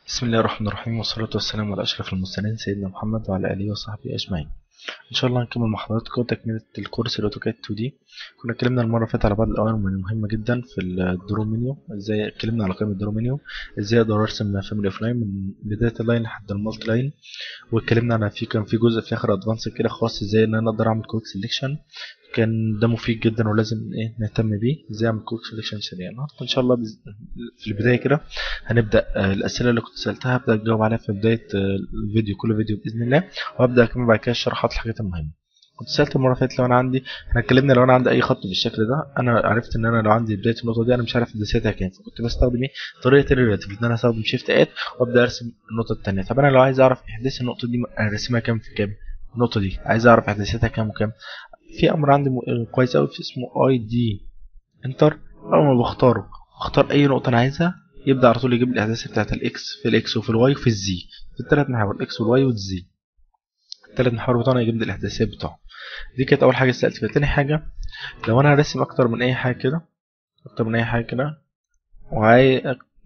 بسم الله الرحمن الرحيم والصلاة والسلام على أشرف المرسلين سيدنا محمد وعلى آله وصحبه أجمعين إن شاء الله هنكمل مع حضراتكم تكملة الكورس الأوتوكاد 2 دي كنا اتكلمنا المرة اللي فاتت على بعض الأوامر المهمة جدا في الدرو منيو ازاي اتكلمنا على قائمة الدرو منيو ازاي أقدر أرسم فاميلي أوف لاين من بداية اللاين لحد المالتي لاين واتكلمنا على في كان في جزء في آخر أدفانس كده خاص ازاي إن أنا أقدر أعمل كويك سيلكشن كان ده مفيد جدا ولازم ايه نهتم بيه ازاي اعمل كويك سيلكشن سريع النهارده ان شاء الله بز... في البدايه كده هنبدا آه، الاسئله اللي كنت سالتها هبدا اجاوب عليها في بدايه آه، الفيديو كل فيديو باذن الله وهبدا اكمل بعد كده الشرحات الحاجات المهمه كنت سالت المره اللي فاتت لو انا عندي احنا اتكلمنا لو انا عندي اي خط بالشكل ده انا عرفت ان انا لو عندي بدايه النقطه دي انا مش عارف دساتها كام فكنت بستخدم ايه طريقه الريلاتيف ان انا استخدم شيفت ات وابدا ارسم النقطه الثانيه طب انا لو عايز اعرف احداث النقطه دي ارسمها كام في كام النقطه دي عايز اعرف احداثيتها كام وكام في امر عندي م- كويس قوي اسمه اي دي انتر اول ما بختاره بختار اي نقطه انا عايزها يبدا على طول يجيب لي الاحداث بتاعت الاكس في الاكس وفي الواي وفي الزي في الثلاث محاور الاكس والواي والزي الثلاث محاور بتوعنا يجيب لي الاحداثيات بتاعهم دي كانت اول حاجه سالت فيها تاني حاجه لو انا هرسم اكتر من اي حاجه كده اكتر من اي حاجه كده وعايز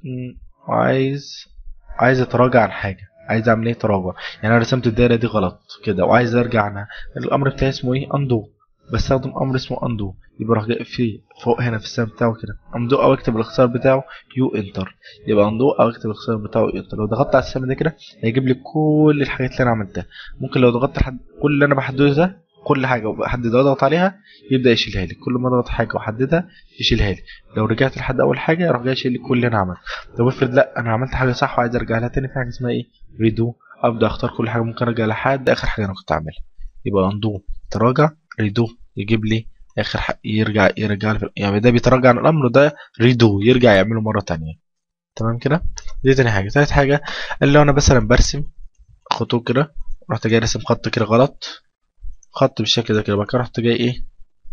وعايز عايز اتراجع عن حاجه عايز اعمل ايه تراجع يعني انا رسمت الدايره دي غلط كده وعايز ارجع عنها الامر بتاعي اسمه ايه اندو بستخدم امر اسمه اندو يبقى راح جاي في فوق هنا في السهم بتاعه كده اندو او اكتب الاختصار بتاعه يو انتر يبقى اندو او اكتب الاختصار بتاعه يو انتر لو ضغطت على السهم ده كده هيجيب لي كل الحاجات اللي انا عملتها ممكن لو ضغطت لحد كل اللي انا بحدده ده كل حاجه وبحدد اضغط عليها يبدا يشيلها لي كل ما اضغط حاجه واحددها يشيلها لي لو رجعت لحد اول حاجه يروح جاي يشيل لي كل اللي انا عملته طب افرض لا انا عملت حاجه صح وعايز ارجع لها تاني في حاجه اسمها ايه ريدو ابدا اختار كل حاجه ممكن ارجع لحد اخر حاجه انا كنت عاملها يبقى اندو تراجع ريدو يجيب لي اخر حق يرجع يرجع لي يعني ده بيتراجع عن الامر ده ريدو يرجع يعمله مره تانية تمام كده دي تاني حاجه تالت حاجه اللي لو انا مثلا برسم خطوط كده رحت جاي راسم خط كده غلط خط بالشكل ده كده بعد كده رحت جاي ايه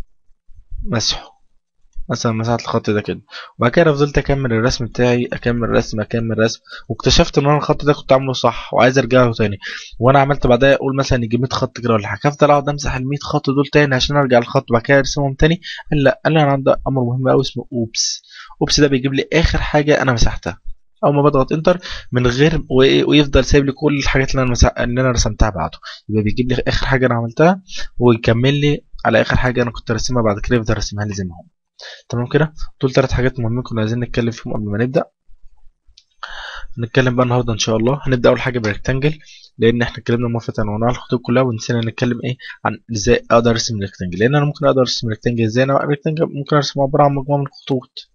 مسحه مثلا مسحت الخط ده كده وبعد كده فضلت اكمل الرسم بتاعي اكمل رسم اكمل رسم واكتشفت ان انا الخط ده كنت عامله صح وعايز ارجع له تاني وانا عملت بعدها اقول مثلا يجي 100 خط كده ولا حاجه افضل اقعد امسح ال 100 خط دول تاني عشان ارجع الخط وبعد كده ارسمهم تاني قال لا قال لي انا عندي امر مهم قوي اسمه اوبس اوبس ده بيجيب لي اخر حاجه انا مسحتها اول ما بضغط انتر من غير وإيه- ويفضل سايب لي كل الحاجات اللي انا مسح... اللي انا رسمتها بعده يبقى بيجيب لي اخر حاجه انا عملتها ويكمل لي على اخر حاجه انا كنت راسمها بعد كده يفضل راسمها لي زي ما هو تمام كده دول ثلاث حاجات مهمين كنا عايزين نتكلم فيهم قبل ما نبدا نتكلم بقى النهارده ان شاء الله هنبدا اول حاجه بالريكتانجل لان احنا اتكلمنا المره اللي فاتت عن انواع الخطوط كلها ونسينا نتكلم ايه عن ازاي اقدر ارسم ريكتانجل لان انا ممكن اقدر ارسم ريكتانجل ازاي انا ريكتانجل ممكن ارسمه عباره عن مجموعه من الخطوط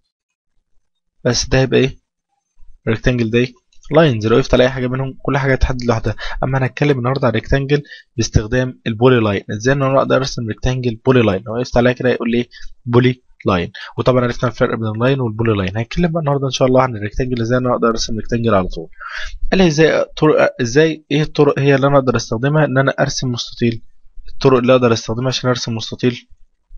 بس ده هيبقى ايه الريكتانجل ده ايه لاينز لو وقفت على اي حاجه منهم كل حاجه تحدد لوحدها اما هنتكلم النهارده عن ريكتانجل باستخدام البولي لاين ازاي ان انا اقدر ارسم ريكتانجل بولي لاين لو وقفت عليها كده يقول لي ايه بولي لاين وطبعا عرفنا الفرق بين اللاين والبولي لاين هنتكلم بقى النهارده ان شاء الله عن الريكتانجل ازاي انا اقدر ارسم ريكتانجل على طول قال لي ازاي طرق ازاي ايه الطرق هي اللي انا اقدر استخدمها ان انا ارسم مستطيل الطرق اللي اقدر استخدمها عشان ارسم مستطيل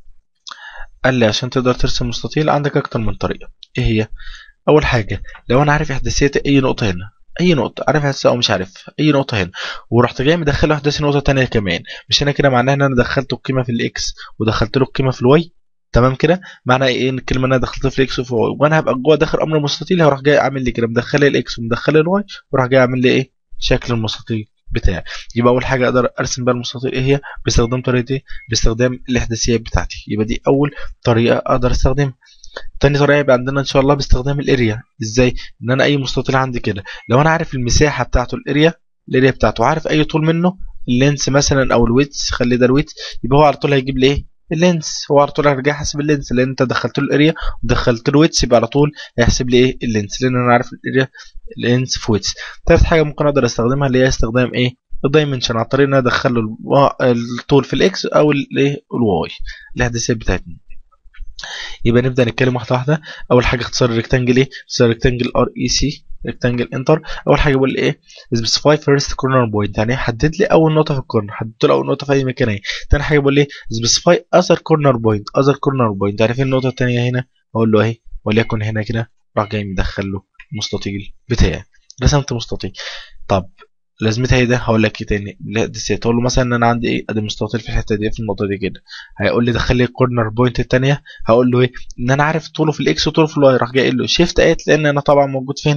قال لي عشان تقدر ترسم مستطيل عندك اكتر من طريقه ايه هي اول حاجه لو انا عارف احداثيه اي نقطه هنا اي نقطه عارف احداثيه او مش عارف اي نقطه هنا ورحت جاي مدخل احداث نقطه تانية كمان مش انا كده معناها ان انا دخلت القيمه في الاكس ودخلت له القيمه في الواي تمام كده معنى ايه ان الكلمه ان انا دخلت في الاكس وفي الواي وانا هبقى جوه داخل امر مستطيل هروح جاي عامل لي كده مدخل لي الاكس ومدخل لي الواي وراح جاي عامل لي ايه شكل المستطيل بتاعي يبقى اول حاجه اقدر ارسم بقى المستطيل ايه هي باستخدام طريقه ايه باستخدام الاحداثيات بتاعتي يبقى دي اول طريقه اقدر استخدمها تاني طريقه يبقى عندنا ان شاء الله باستخدام الاريا ازاي ان انا اي مستطيل عندي كده لو انا عارف المساحه بتاعته الاريا الاريا بتاعته عارف اي طول منه اللينس مثلا او الويتس خلي ده الويتس يبقى هو على طول هيجيب لي ايه اللينس هو على طول هيرجع يحسب اللينس لان انت دخلت له الاريا ودخلت له ويتس يبقى على طول هيحسب لي ايه اللينس لان انا عارف الاريا اللينس في ويتس تالت حاجه ممكن اقدر استخدمها اللي هي استخدام ايه الدايمنشن على طريق ان انا ادخل له الوا- الطول في الاكس او الايه الواي الاحداثيات بتاعتنا يبقى نبدا نتكلم واحده واحده اول حاجه اختصار الريكتانجل ايه اختصار الريكتانجل ار اي سي ريكتانجل انتر اول حاجه بقول لي ايه سبيسيفاي فيرست كورنر بوينت يعني إيه؟ حدد لي اول نقطه في الكورنر حددت له اول نقطه في اي مكان اهي تاني حاجه بقول لي سبيسيفاي اذر كورنر بوينت اذر كورنر بوينت يعني فين النقطه الثانيه هنا اقول له اهي وليكن هنا كده راح جاي مدخل له المستطيل بتاعي رسمت مستطيل طب لازمتها ايه ده هقول لك ايه تاني لا دي سيت اقول له مثلا ان انا عندي ايه ادي مستطيل في الحته دي في النقطه دي كده هيقول لي دخل لي الكورنر بوينت الثانيه هقول له ايه ان انا عارف طوله في الاكس وطوله في الواي راح جاي قايل له شيفت ات لان انا طبعا موجود فين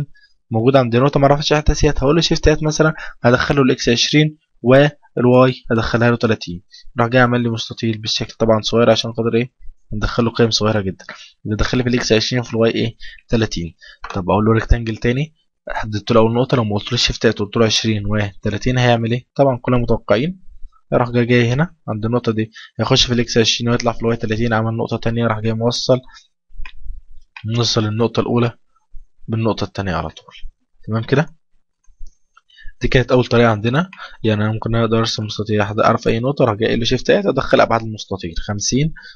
موجود عند نقطه ما اعرفش احداثيات هقول له شيفت ات مثلا هدخله الاكس 20 والواي هدخلها له 30 راح جاي عمل لي مستطيل بالشكل طبعا صغير عشان خاطر ايه ندخله قيم صغيره جدا بدخل لي في الاكس 20 في الواي ايه 30 طب اقول له ريكتانجل تاني حددت له اول نقطه لو ما قلتلوش شيفتات قلت له 20 و 30 هيعمل ايه طبعا كلنا متوقعين راح جاي جاي هنا عند النقطه دي هيخش في الاكس 20 ويطلع في الواي 30 عمل نقطه تانية راح جاي موصل نوصل النقطه الاولى بالنقطه التانية على طول تمام كده دي كانت اول طريقه عندنا يعني انا ممكن اقدر ارسم مستطيل اعرف اي نقطه راح جاي له شيفت ات ادخل ابعاد المستطيل 50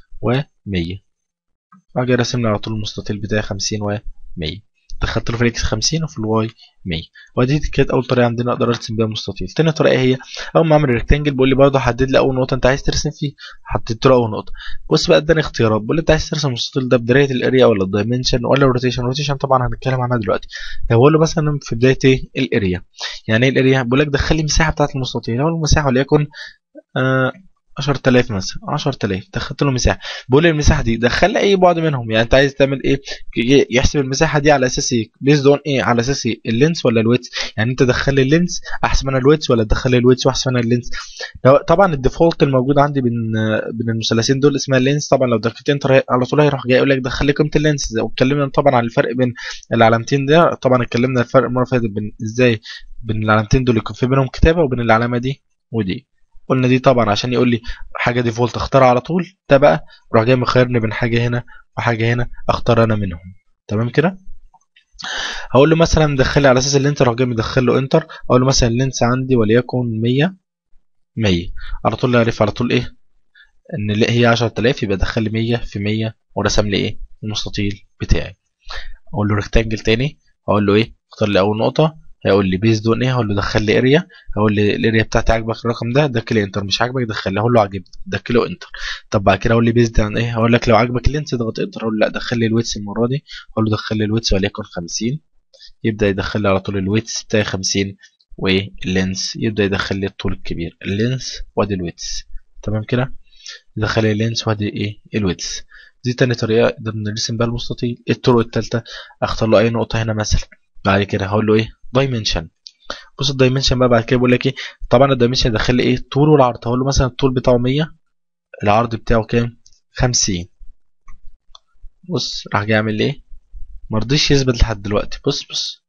و100 راح جاي راسم لي على طول المستطيل بتاعي 50 و100 دخلت له في الاكس 50 وفي الواي 100 ودي كانت اول طريقه عندنا اقدر ارسم بيها مستطيل تاني طريقه هي اول ما اعمل ريكتانجل بيقول لي برضه حدد لي اول نقطه انت عايز ترسم فيه حددت له اول نقطه بص بقى اداني اختيارات بيقول لي انت عايز ترسم المستطيل ده بدايه الاريا ولا الدايمنشن ولا الروتيشن الروتيشن طبعا هنتكلم عنها دلوقتي بقول له مثلا في بدايه ايه الاريا يعني ايه الاريا بيقول لك دخل لي المساحه بتاعه المستطيل لو المساحه وليكن آه 10000 مثلا 10000 دخلت له مساحه بقول لي المساحه دي دخل لي اي بعد منهم يعني انت عايز تعمل ايه يحسب المساحه دي على اساس ايه بيزد اون ايه على اساس ايه اللينس ولا الويتس يعني انت دخل لي اللينس احسب انا الويتس ولا تدخل لي الويتس واحسب انا اللينس طبعا الديفولت الموجود عندي بين بين المثلثين دول اسمها اللينس طبعا لو دخلت انتر على طول هيروح جاي يقول لك دخل لي قيمه اللينس واتكلمنا طبعا عن الفرق بين العلامتين ده طبعا اتكلمنا الفرق المره اللي فاتت بين ازاي بين العلامتين دول يكون في بينهم كتابه وبين العلامه دي ودي قلنا دي طبعا عشان يقول لي حاجه ديفولت اختارها على طول ده بقى راح جاي مخيرني بين حاجه هنا وحاجه هنا اختار انا منهم تمام كده هقول له مثلا دخل لي على اساس اللينس راح جاي مدخل له انتر اقول له مثلا اللينس عندي وليكن 100 100 على طول يعرف على طول ايه ان هي 10000 يبقى دخل لي 100 في 100 ورسم لي ايه المستطيل بتاعي اقول له ريكتانجل تاني اقول له ايه اختار لي اول نقطه هيقول لي بيز دون ايه هقول له دخل لي اريا هقول لي الاريا بتاعتي عاجبك الرقم ده دخل انتر مش عاجبك دخل لي هقول له عاجبني دخله انتر طب بعد كده اقول لي بيز عن ايه هقول لك لو عاجبك اللينس اضغط انتر اقول له لا دخل لي الويتس المره دي اقول له دخل لي الويتس وليكن 50 يبدا يدخل لي على طول الويتس بتاعي 50 واللينس يبدا يدخل لي الطول الكبير اللينس وادي الويتس تمام كده يدخل لي اللينس وادي ايه الويتس دي تاني طريقه قدرنا نرسم بيها المستطيل الطرق الثالثه اختار له اي نقطه هنا مثلا بعد كده هقول له ايه دايمنشن بص الدايمنشن بقى بعد كده بيقول لك ايه طبعا الدايمنشن داخل لي ايه الطول والعرض هقول له مثلا الطول بتاعه 100 العرض بتاعه كام 50 بص راح جاي يعمل ايه مرضيش يثبت لحد دلوقتي بص بص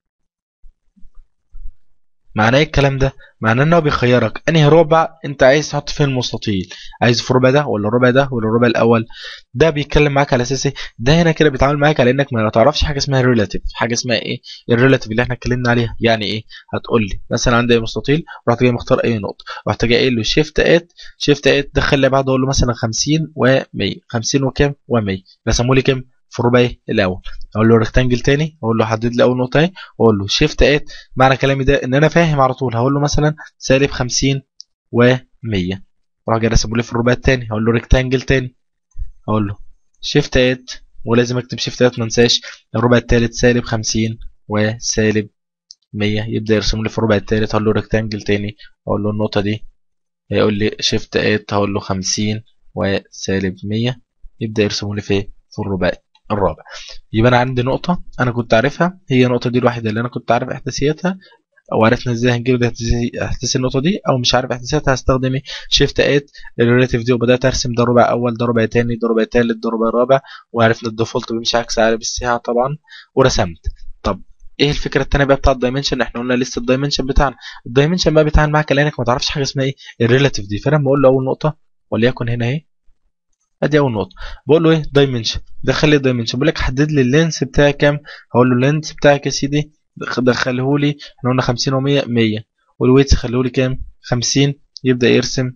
معناه ايه الكلام ده معناه ان هو بيخيرك انهي ربع انت عايز تحط فيه المستطيل عايز في الربع ده ولا الربع ده ولا الربع الاول ده بيتكلم معاك على اساس ايه ده هنا كده بيتعامل معاك على انك ما تعرفش حاجه اسمها ريلاتيف حاجه اسمها ايه الريلاتيف اللي احنا اتكلمنا عليها يعني ايه هتقول لي مثلا عندي مستطيل رحت جاي مختار اي نقطه رحت جاي قايل له شيفت ات شيفت ات دخل لي بعده اقول له مثلا 50 و100 50 وكام و100 رسموا لي كام في الربع الاول اقول له ريكتانجل تاني اقول له حدد لي اول نقطه اهي واقول له شيفت ات معنى كلامي ده ان انا فاهم على طول هقول له مثلا سالب 50 و100 راح جاي راسمه لي في الربع التاني اقول له ريكتانجل تاني اقول له شيفت ات ولازم اكتب شيفت ات ما انساش الربع التالت سالب 50 وسالب 100 يبدا يرسم لي في الربع التالت اقول له ريكتانجل تاني اقول له النقطه دي هيقول لي شيفت ات هقول له 50 وسالب 100 يبدا يرسمه لي في في الربع الرابع يبقى انا عندي نقطة انا كنت عارفها هي النقطة دي الوحيدة اللي انا كنت عارف احداثياتها او عرفنا ازاي هنجيب احداث النقطة دي او مش عارف احداثياتها هستخدم ايه شيفت ات الريلاتيف دي وبدات ارسم ده ربع اول ده ربع تاني ده ربع تالت ده ربع رابع وعرفنا الديفولت بيمشي عكس عقارب الساعة طبعا ورسمت طب ايه الفكره الثانيه بقى بتاع الدايمنشن احنا قلنا لسه الدايمنشن بتاعنا الدايمنشن بقى بيتعامل معاك لانك ما تعرفش حاجه اسمها ايه الريلاتيف دي فانا لما اقول له اول نقطه وليكن هنا اهي ادي اول نقطه بقول له ايه دايمنشن دخل لي دايمنشن بقول لك حدد لي اللينس بتاعي كام هقول له اللينس بتاعك يا سيدي دخله لي احنا قلنا 50 و100 100 والويتس خليه لي كام 50 يبدا يرسم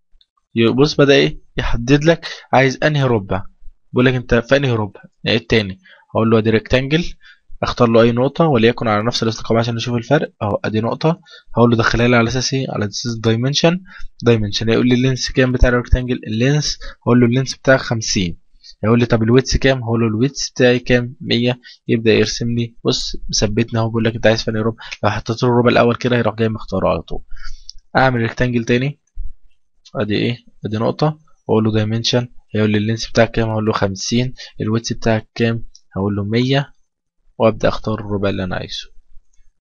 بص بدا ايه يحدد لك عايز انهي ربع بقول لك انت في انهي ربع يعني التاني هقول له ادي ريكتانجل اختار له اي نقطة وليكن على نفس الاستقامة عشان نشوف الفرق اهو ادي نقطة هقول له دخلها لي على اساس ايه على اساس دايمنشن دايمنشن هيقول لي اللينس كام بتاع الريكتانجل اللينس هقول له اللينس بتاعك 50 هيقول لي طب الويتس كام هقول له الويتس بتاعي كام 100 يبدا يرسم لي بص مثبتنا اهو بيقول لك انت عايز فين ربع لو حطيت له الربع الاول كده هيروح جاي مختاره على طول اعمل ريكتانجل تاني ادي ايه ادي نقطة واقول له دايمنشن هيقول لي اللينس بتاعك كام هقول له 50 الويتس بتاعك كام هقول له 100 وابدا اختار الربع اللي انا عايزه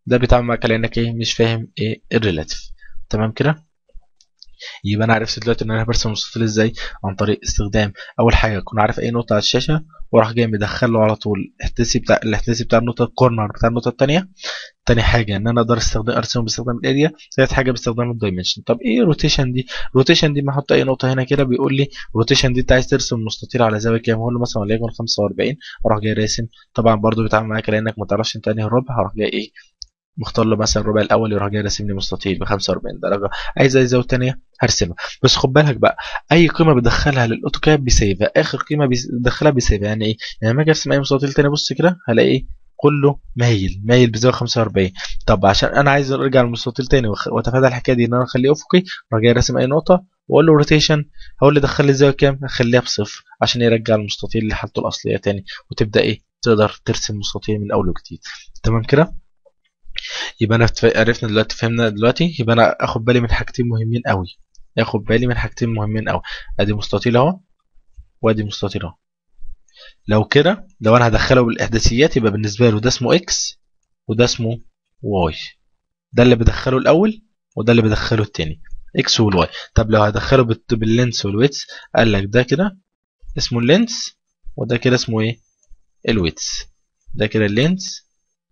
ده بيتعامل معاك لانك ايه مش فاهم ايه الريلاتيف تمام كده يبقى انا عرفت دلوقتي ان انا برسم مستطيل ازاي عن طريق استخدام اول حاجه اكون عارف اي نقطه على الشاشه واروح جاي مدخله على طول الاحداثي بتاع الاحداثي بتاع النقطه الكورنر بتاع النقطه الثانيه تاني حاجه ان انا اقدر استخدم ارسمه باستخدام الاريا ثالث حاجه باستخدام الدايمنشن طب ايه روتيشن دي روتيشن دي ما احط اي نقطه هنا كده بيقول لي روتيشن دي انت عايز ترسم مستطيل على زاويه كام اقول له مثلا وليكن 45 اروح جاي راسم طبعا برضو بيتعامل معاك لانك ما تعرفش انت انهي الربع هروح جاي ايه مختار له مثلا الربع الاول يروح جاي راسم لي مستطيل ب 45 درجه عايز اي زاويه ثانيه هرسمها بس خد بالك بقى اي قيمه بدخلها للاوتوكاد بيسيفها اخر قيمه بدخلها بيسيفها يعني ايه يعني لما اجي ارسم اي مستطيل ثاني بص كده هلاقي ايه كله مايل مايل بزاويه 45 طب عشان انا عايز ارجع للمستطيل تاني واتفادى الحكايه دي ان انا اخليه افقي اروح جاي راسم اي نقطه واقول له روتيشن هقول له دخل لي الزاويه كام اخليها بصفر عشان يرجع المستطيل لحالته الاصليه تاني وتبدا ايه تقدر ترسم مستطيل من اول وجديد تمام كده يبقى انا عرفنا دلوقتي فهمنا دلوقتي يبقى انا اخد بالي من حاجتين مهمين قوي اخد بالي من حاجتين مهمين قوي ادي مستطيل اهو وادي مستطيل اهو لو كده لو انا هدخله بالاحداثيات يبقى بالنسبه له ده اسمه اكس وده اسمه واي ده اللي بدخله الاول وده اللي بدخله التاني اكس والواي طب لو هدخله باللينس والويتس قال لك ده كده اسمه اللينس وده كده اسمه ايه الويتس ده كده اللينس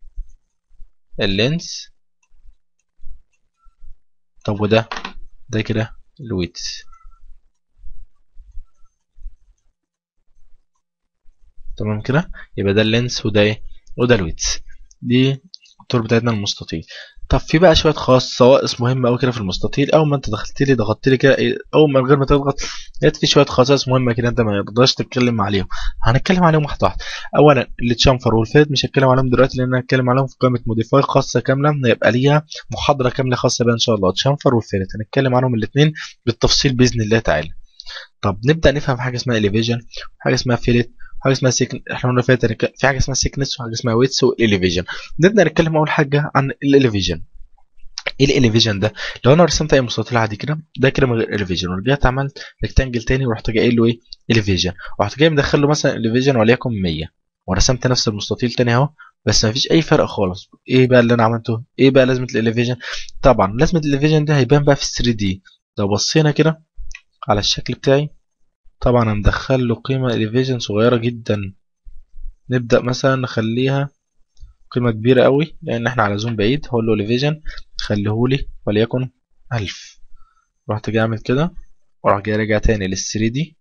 اللينس طب وده ده كده الويتس تمام كده يبقى ده اللينس وده ايه وده الويتس دي الطول بتاعتنا المستطيل طب في بقى شويه خصائص مهمه قوي كده في المستطيل اول ما انت دخلت لي ضغطت لي كده اول من غير ما تضغط لقيت في شويه خصائص مهمه كده انت ما يرضاش تتكلم عليهم هنتكلم عليهم واحده واحده اولا التشامفر والفيت مش هتكلم عليهم دلوقتي لان هنتكلم عليهم في قائمه موديفاي خاصه كامله هيبقى ليها محاضره كامله خاصه بيها ان شاء الله تشامفر والفيت هنتكلم عنهم الاثنين بالتفصيل باذن الله تعالى طب نبدا نفهم حاجه اسمها اليفيجن وحاجه اسمها فيلت حاجه اسمها سيكن احنا قلنا فيها في حاجه اسمها سيكنس وحاجه اسمها ويتس والاليفيجن نبدا نتكلم اول حاجه عن الاليفيجن ايه الاليفيجن ده لو انا رسمت اي مستطيل عادي كده ده كده من غير اليفيجن ورجعت عملت ريكتانجل تاني ورحت جاي قايل له ايه اليفيجن ورحت جاي مدخل له مثلا اليفيجن وليكن 100 ورسمت نفس المستطيل تاني اهو بس مفيش اي فرق خالص ايه بقى اللي انا عملته ايه بقى لازمه الاليفيجن طبعا لازمه الاليفيجن ده هيبان بقى في 3 دي لو بصينا كده على الشكل بتاعي طبعا انا مدخل له قيمه اليفيجن صغيره جدا نبدا مثلا نخليها قيمة كبيرة قوي لأن احنا على زوم بعيد هقول له ليفيجن خليهولي وليكن ألف رحت جاي أعمل كده وراح جاي راجع تاني لل 3 دي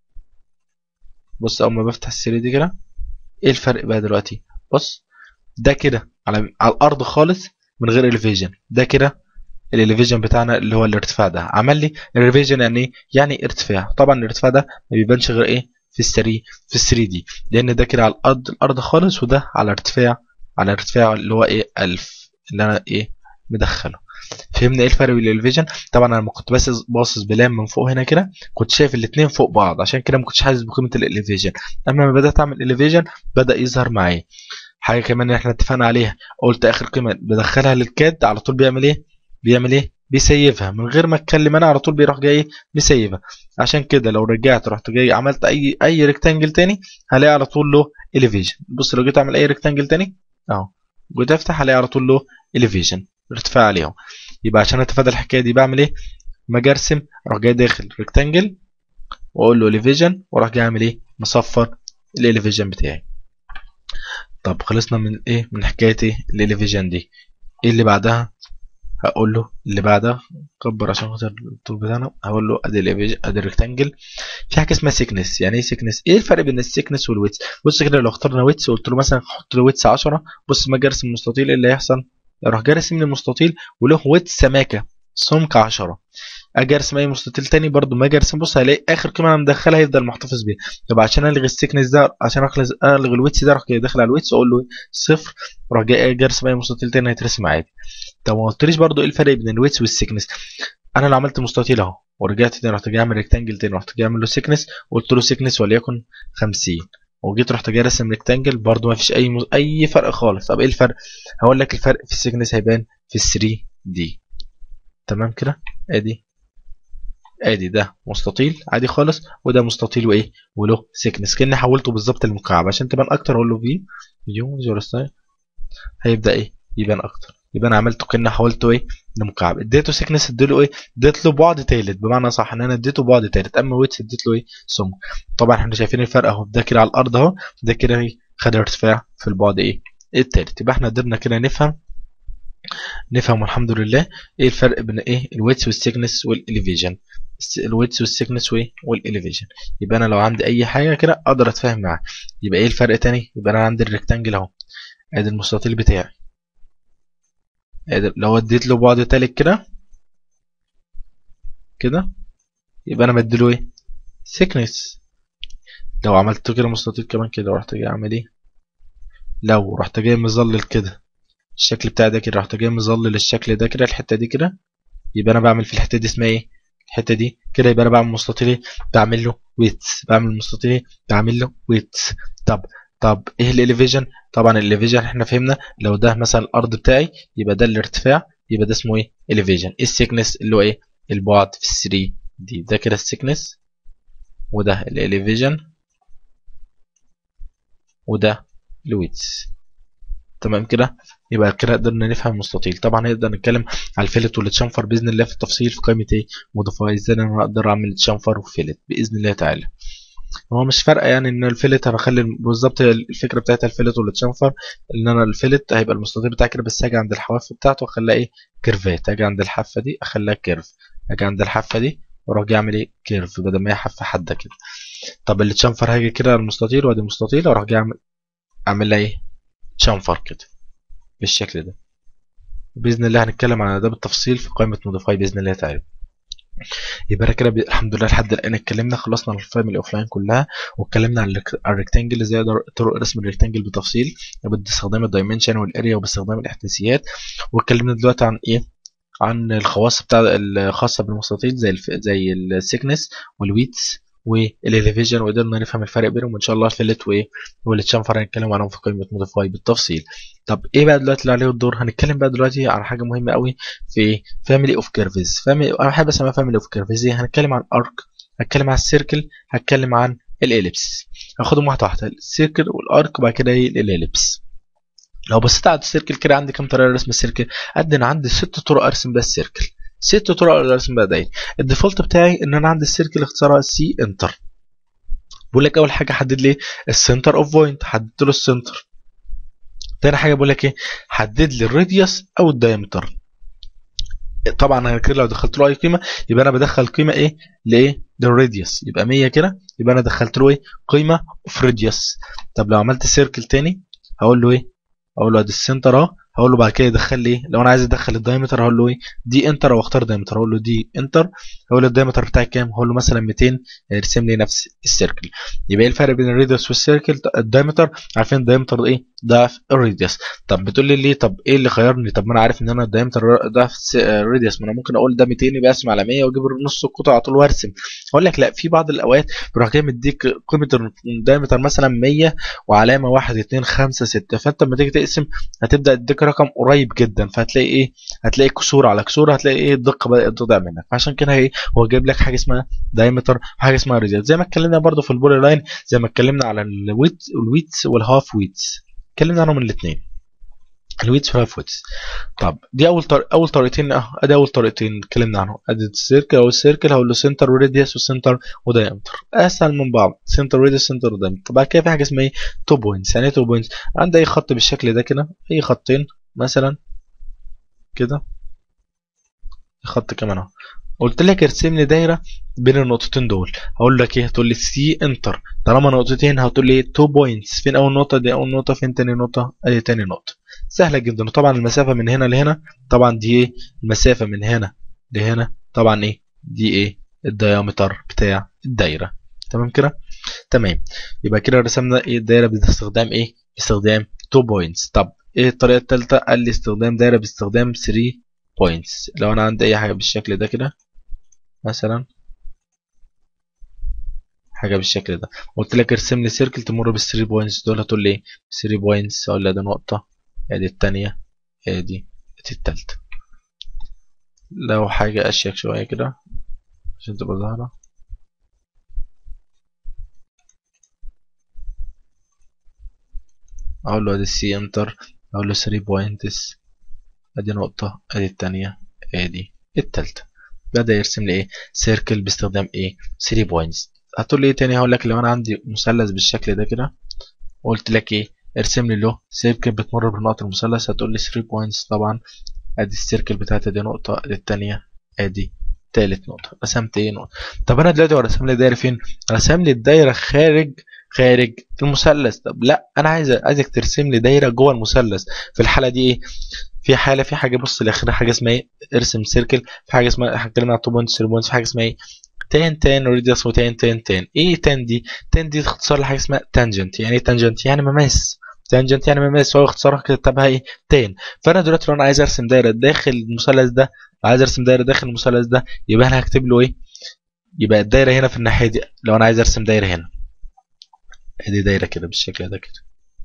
بص أول ما بفتح ال 3 دي كده إيه الفرق بقى دلوقتي بص ده كده على على الأرض خالص من غير الفيجن ده كده الاليفيجن بتاعنا اللي هو الارتفاع ده عمل لي الريفيجن يعني ايه يعني ارتفاع طبعا الارتفاع ده ما بيبانش غير ايه في السري في ال 3 دي لان ده كده على الارض الارض خالص وده على ارتفاع على ارتفاع اللي هو ايه 1000 اللي انا ايه مدخله فهمنا ايه الفرق بين الفيجن طبعا انا لما كنت بس باصص بلام من فوق هنا كده كنت شايف الاثنين فوق بعض عشان كده ما كنتش حاسس بقيمه الاليفيجن اما لما بدات اعمل اليفيجن بدا يظهر معايا حاجه كمان احنا اتفقنا عليها قلت اخر قيمه بدخلها للكاد على طول بيعمل ايه بيعمل ايه بيسيفها من غير ما اتكلم انا على طول بيروح جاي مسيفها عشان كده لو رجعت رحت جاي عملت اي اي ريكتانجل تاني هلاقي على طول له اليفيجن بص لو جيت اعمل اي ريكتانجل تاني اهو جيت افتح الاقي على طول له اليفيجن ارتفاع عليهم يبقى عشان اتفادى الحكايه دي بعمل ايه ما اجي ارسم اروح جاي داخل ريكتانجل واقول له اليفيجن واروح جاي اعمل ايه مصفر الاليفيجن بتاعي طب خلصنا من ايه من حكايه ايه الاليفيجن دي ايه اللي بعدها هقول له اللي بعدها كبر عشان خاطر الطول بتاعنا هقول له ادي الإيفيج- ادي الريكتانجل في حاجه اسمها سيكنس يعني ايه سيكنس ايه الفرق بين السيكنس والويتس بص كده لو اخترنا ويتس وقلت له مثلا حط له ويتس 10 بص ما اجي ارسم مستطيل ايه اللي هيحصل اروح جاي راسم لي المستطيل وله ويتس سماكه سمك 10 اجي ارسم اي مستطيل تاني برضو ما اجي ارسم بص هلاقي اخر قيمه انا مدخلها هيفضل محتفظ بيها طب عشان الغي السيكنس ده عشان أخلص- الغي الويتس ده اروح جاي داخل على الويتس اقول له صفر واروح جاي اجي ارسم اي مستطيل تاني هيترسم عادي طب ما قلتليش برضو ايه الفرق بين الويتس والسيكنس انا لو عملت مستطيل اهو ورجعت تاني رحت جاي اعمل ريكتانجل تاني رحت جاي اعمل له سيكنس وقلت له سيكنس وليكن 50 وجيت رحت جاي راسم ريكتانجل برضو ما فيش اي مز... اي فرق خالص طب ايه الفرق هقول لك الفرق في السيكنس هيبان في ال 3 دي تمام كده ادي ادي ده مستطيل عادي خالص وده مستطيل وايه وله سيكنس كاني حولته بالظبط لمكعب عشان تبان اكتر اقول له في فيو جورستايل هيبدا ايه يبان اكتر يبقى انا عملته كأني حولته ايه لمكعب اديته سيكنس اديله ايه اديت له بعد تالت بمعنى صح ان انا اديته بعد تالت اما ويتس اديت له ايه سمك طبعا احنا شايفين الفرق اهو ده كده على الارض اهو ده كده ايه خد ارتفاع في البعد ايه التالت يبقى احنا قدرنا كده نفهم نفهم الحمد لله ايه الفرق بين ايه الويتس والسيكنس والاليفيجن الويتس والسيكنس وايه والاليفيجن يبقى انا لو عندي اي حاجه كده اقدر اتفاهم معاها يبقى ايه الفرق تاني يبقى انا عندي الريكتانجل اهو ادي المستطيل بتاعي ادي لو اديت له بعد تالت كده كده يبقى انا مديله ايه سيكنس لو عملت كده مستطيل كمان كده رحت جاي اعمل ايه لو رحت جاي مظلل كده الشكل بتاعي ده كده رحت جاي مظلل الشكل ده كده الحته دي كده يبقى انا بعمل في الحته دي اسمها ايه الحته دي كده يبقى انا بعمل مستطيل ايه بعمل له ويتس بعمل مستطيل ايه بعمل له ويتس طب طب ايه الاليفيجن طبعا الاليفيجن احنا فهمنا لو ده مثلا الارض بتاعي يبقى ده الارتفاع يبقى ده اسمه ايه اليفيجن ايه السيكنس اللي هو ايه البعد في 3 دي ده كده السيكنس وده الاليفيجن وده الويتس تمام كده يبقى كده قدرنا نفهم المستطيل طبعا نقدر نتكلم على الفيلت والتشامفر باذن الله في التفصيل في قائمه ايه موديفاي ازاي انا اقدر اعمل تشامفر وفيلت باذن الله تعالى هو مش فارقه يعني ان الفيلت انا اخلي بالظبط الفكره بتاعتها الفيلت والتشامفر ان انا الفيلت هيبقى المستطيل بتاعي كده بس هاجي عند الحواف بتاعته واخليها ايه كيرفات هاجي عند الحافه دي اخليها كيرف هاجي عند الحافه دي واروح جاي اعمل ايه كيرف بدل ما هي حافه حاده كده طب التشامفر هاجي كده على المستطيل وادي مستطيل واروح جاي اعمل اعمل لها ايه تشامفر كده بالشكل ده باذن الله هنتكلم عن ده بالتفصيل في قائمه موديفاي باذن الله تعالى يبقى كده الحمد لله لحد الان اتكلمنا خلصنا الفاميلي اوف لاين كلها واتكلمنا عن الريكتانجل ازاي طرق رسم الريكتانجل بتفصيل باستخدام الدايمنشن والاريا وباستخدام الاحداثيات واتكلمنا دلوقتي عن ايه عن الخواص بتاع الخاصه بالمستطيل زي الف... زي السيكنس والويتس والاليفيجن وقدرنا نفهم الفرق بينهم وان شاء الله الفلت وايه والتشامفر هنتكلم عنهم في قائمه موديفاي بالتفصيل طب ايه بقى دلوقتي اللي عليه الدور هنتكلم بقى دلوقتي على حاجه مهمه قوي في فاميلي اوف كيرفز فاميلي انا بحب اسميها فاميلي اوف كيرفز هنتكلم عن ارك هتكلم عن السيركل هتكلم عن الاليبس هاخدهم واحده واحده السيركل والارك وبعد كده ايه الاليبس لو بصيت على السيركل كده عندي كام طريقه لرسم السيركل قد انا عندي ست طرق ارسم بيها السيركل ست طرق ارسم بيها دايره الديفولت بتاعي ان انا عندي السيركل اختصارها سي انتر بقول لك اول حاجه حدد لي السنتر اوف بوينت حددت له السنتر تاني حاجه بقول لك ايه حدد لي الراديوس او الدايمتر طبعا انا كده لو دخلت له اي قيمه يبقى انا بدخل قيمه ايه لايه للراديوس يبقى 100 كده يبقى انا دخلت له ايه قيمه اوف راديوس طب لو عملت سيركل تاني هقول له ايه اقول له ادي السنتر اهو هقول له بعد كده يدخل لي ايه لو انا عايز ادخل الدايمتر هقول له ايه دي انتر او اختار دايمتر هقول له دي انتر هقول له الدايمتر بتاعي كام هقول له مثلا 200 يرسم لي نفس السيركل يبقى ايه الفرق بين الراديوس والسيركل الدايمتر عارفين الدايمتر ايه ضعف الراديوس طب بتقول لي ليه طب ايه اللي خيرني طب ما انا عارف ان انا الدايمتر ضعف الراديوس ما انا ممكن اقول ده 200 يبقى اقسم على 100 واجيب نص القطعه على طول وارسم اقول لك لا في بعض الاوقات بيروح جاي مديك قيمه الدايمتر مثلا 100 وعلامه 1 2 5 6 فانت لما تيجي تقسم هتبدا تديك رقم قريب جدا فهتلاقي ايه هتلاقي كسور على كسور هتلاقي ايه الدقه بدات تضيع منك فعشان كده ايه هو جايب لك حاجه اسمها دايمتر وحاجه اسمها راديوس زي ما اتكلمنا برده في البولي لاين زي ما اتكلمنا على الويت والويتس والهاف ويتس اتكلمنا عنهم الاثنين الويتس والهاف ويتس طب دي اول طريق اول طريقتين اهو ادي اول طريقتين اتكلمنا عنهم ادي السيركل او السيركل هقول له سنتر وراديوس وسنتر ودايمتر اسهل من بعض سنتر وراديوس سنتر ودايمتر بعد كده في حاجه اسمها ايه تو بوينتس يعني ايه تو بوينتس عندي اي خط بالشكل ده كده اي خطين مثلا كده خط كمان اهو قلت لك ارسم لي دايره بين النقطتين دول هقول لك ايه هتقول لي سي انتر طالما نقطتين هتقول لي 2 بوينتس فين اول نقطه دي اول نقطه فين تاني نقطه ادي تاني نقطه سهله جدا وطبعا المسافه من هنا لهنا طبعا دي ايه المسافه من هنا لهنا طبعا ايه دي ايه الديامتر بتاع الدايره تمام كده تمام يبقى كده رسمنا ايه الدايره باستخدام ايه باستخدام 2 بوينتس طب ايه الطريقه الثالثه قال لي استخدام دايره باستخدام 3 بوينتس لو انا عندي اي حاجه بالشكل ده كده مثلا حاجه بالشكل ده قلت لك ارسم لي سيركل تمر بال 3 بوينتس دول هتقول لي 3 بوينتس اقول لها دي نقطه ادي الثانيه ادي دي الثالثه لو حاجه اشيك شويه كده عشان تبقى ظاهره اقول له ادي سي انتر اقول له 3 بوينتس ادي نقطة ادي التانية ادي التالتة بدأ يرسم لي ايه سيركل باستخدام ايه 3 بوينتس هتقول لي ايه تاني هقول لك لو انا عندي مثلث بالشكل ده كده قلت لك ايه ارسم لي له سيركل بتمر بنقط المثلث هتقول لي 3 بوينتس طبعا ادي السيركل بتاعتي دي نقطة ادي التانية ادي تالت نقطة رسمت ايه نقطة طب انا دلوقتي هو رسم لي دايرة فين رسم لي الدايرة خارج خارج المثلث طب لا انا عايز عايزك ترسم لي دايرة جوه المثلث في الحالة دي ايه في حالة في حاجة بص الاخر حاجة اسمها ايه ارسم سيركل في حاجة اسمها هتكلم عن 2 بوينتس 3 بوينتس في حاجة اسمها ايه تان تان ريديوس وتان تان تان ايه تان دي تان دي اختصار لحاجة اسمها تانجنت يعني ايه تانجنت يعني مماس تانجنت يعني مماس هو اختصارها كتبها ايه تان فانا دلوقتي لو انا عايز ارسم دايره داخل المثلث ده عايز ارسم دايره داخل المثلث ده يبقى انا هكتب له ايه يبقى الدايره هنا في الناحيه دي لو انا عايز ارسم دايره هنا ادي دايره كده بالشكل ده كده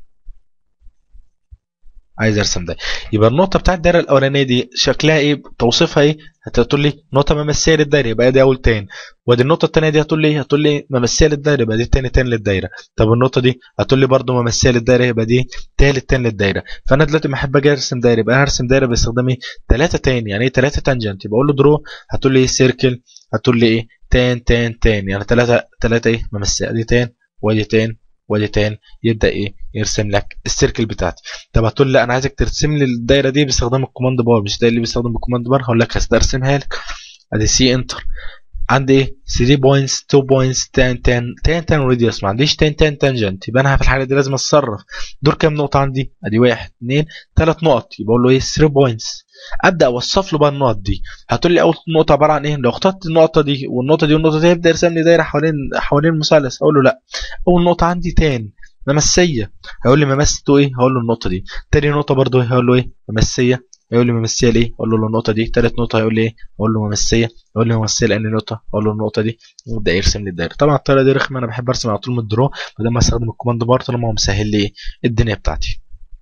عايز ارسم ده يبقى النقطه بتاعت الدايره الاولانيه دي شكلها ايه توصيفها ايه هتقول لي نقطه ممثله للدايره يبقى دي اول تاني وادي النقطه الثانيه دي هتقول لي هتقول لي ممثله للدايره يبقى دي تاني تاني للدايره طب النقطه دي هتقول لي برده ممثله للدايره يبقى دي تالت تاني للدايره فانا دلوقتي لما احب اجي ارسم دايره يبقى هرسم دايره باستخدام ايه ثلاثه تاني يعني ايه ثلاثه تانجنت يبقى اقول له درو هتقول لي ايه سيركل هتقول لي ايه تان تان تان يعني ثلاثه ثلاثه ايه ممثله دي تان وادي تان وادي تان يبدا ايه يرسم لك السيركل بتاعتي طب هتقول لي انا عايزك ترسم لي الدايره دي باستخدام الكوماند بار مش ده اللي بيستخدم الكوماند بار هقول لك هرسمها لك ادي سي انتر عندي ايه 3 بوينتس 2 بوينتس 10 10 10 10 راديوس ما عنديش 10 10 تانجنت يبقى انا في الحاله دي لازم اتصرف دول كام نقطه عندي ادي 1 2 3 نقط يبقى اقول له ايه 3 بوينتس ابدا اوصف له بقى النقط دي هتقول لي اول نقطه عباره عن ايه لو اخترت النقطه دي والنقطه دي والنقطه دي هيبدا يرسم لي دايره حوالين حوالين المثلث اقول له لا اول نقطه عندي 10 ممسيه هيقول لي ممسته ايه هقول له النقطه دي تاني نقطه برضو هقول له ايه ممسيه هيقول لي ممثله ليه اقول له النقطه دي ثالث نقطه هيقول لي ايه اقول له ممثيه يقول لي ممثله لان نقطه اقول له النقطه دي يبدا يرسم لي الدايره طبعا الطريقه دي رخمه انا بحب ارسم على طول من الدرو بدل ما استخدم الكوماند بار طالما هو مسهل لي الدنيا بتاعتي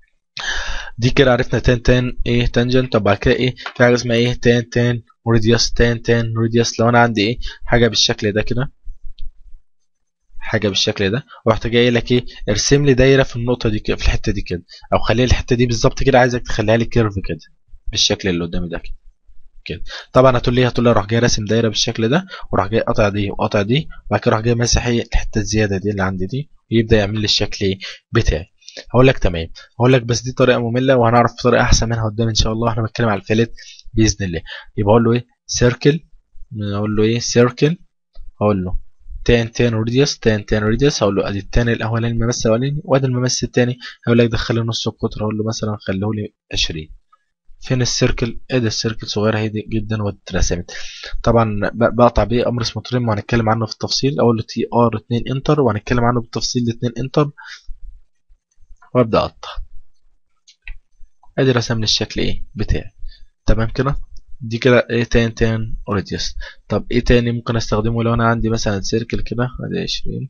دي كده عرفنا تان تان ايه تانجنت طب بعد كده ايه في حاجه اسمها ايه تان تان راديوس تان تان راديوس لو انا عندي ايه حاجه بالشكل ده كده حاجه بالشكل ده ورحت جاي لك ايه ارسم لي دايره في النقطه دي كده في الحته دي كده او خلي الحته دي بالظبط كده عايزك تخليها لي كيرف كده بالشكل اللي قدامي ده كده كده طبعا هتقول لي هتقول لي راح جاي راسم دايره بالشكل ده وراح جاي قاطع دي وقاطع دي وبعد كده راح جاي ماسح ايه الحته الزياده دي اللي عندي دي ويبدا يعمل لي الشكل بتاعي هقول لك تمام هقول لك بس دي طريقه ممله وهنعرف طريقه احسن منها قدام ان شاء الله احنا بنتكلم على الفلت باذن الله يبقى اقول له ايه سيركل اقول له ايه سيركل اقول له تان تان راديوس تان تان راديوس هقول له ادي التاني الاولاني الممثل الاولاني وادي الممثل الثاني هيقول لك دخل لي نص القطر اقول له مثلا خليه لي 20 فين السيركل ادي السيركل صغيره هي جدا واترسمت طبعا بقطع بيه امر اسمه تريم وهنتكلم عنه في التفصيل اقول له تي ار 2 انتر وهنتكلم عنه بالتفصيل 2 انتر وابدا اقطع ادي رسم لي الشكل ايه بتاعي تمام كده دي كده ايه تان تان راديوس طب ايه تاني ممكن استخدمه لو انا عندي مثلا سيركل كده ادي 20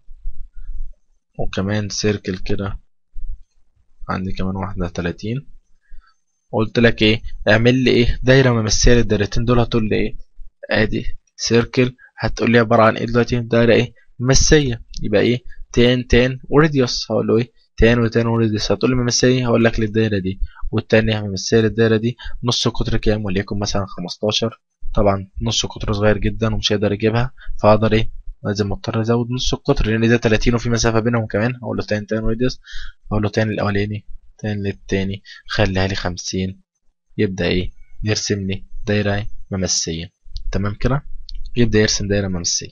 وكمان سيركل كده عندي كمان واحدة 30 قلت لك ايه اعمل لي ايه دايره ممثله للدايرتين دول هتقول لي ايه ادي سيركل هتقول لي عباره عن ايه دلوقتي دايره ايه ممثيه يبقى ايه تان تان وراديوس هقول له ايه تان وتان وراديوس هتقول لي ممثيه هقول لك للدايره دي والتانية ممثله للدايره دي نص قطر كام وليكن مثلا 15 طبعا نص قطر صغير جدا ومش هيقدر يجيبها فاقدر ايه لازم مضطر ازود نص القطر لان ده 30 وفي مسافه بينهم كمان اقول له تان تان راديوس اقول له تان الاولاني تاني للتاني خليها لي خمسين يبدأ ايه يرسم لي دايرة ممسية تمام كده يبدأ يرسم دايرة ممسية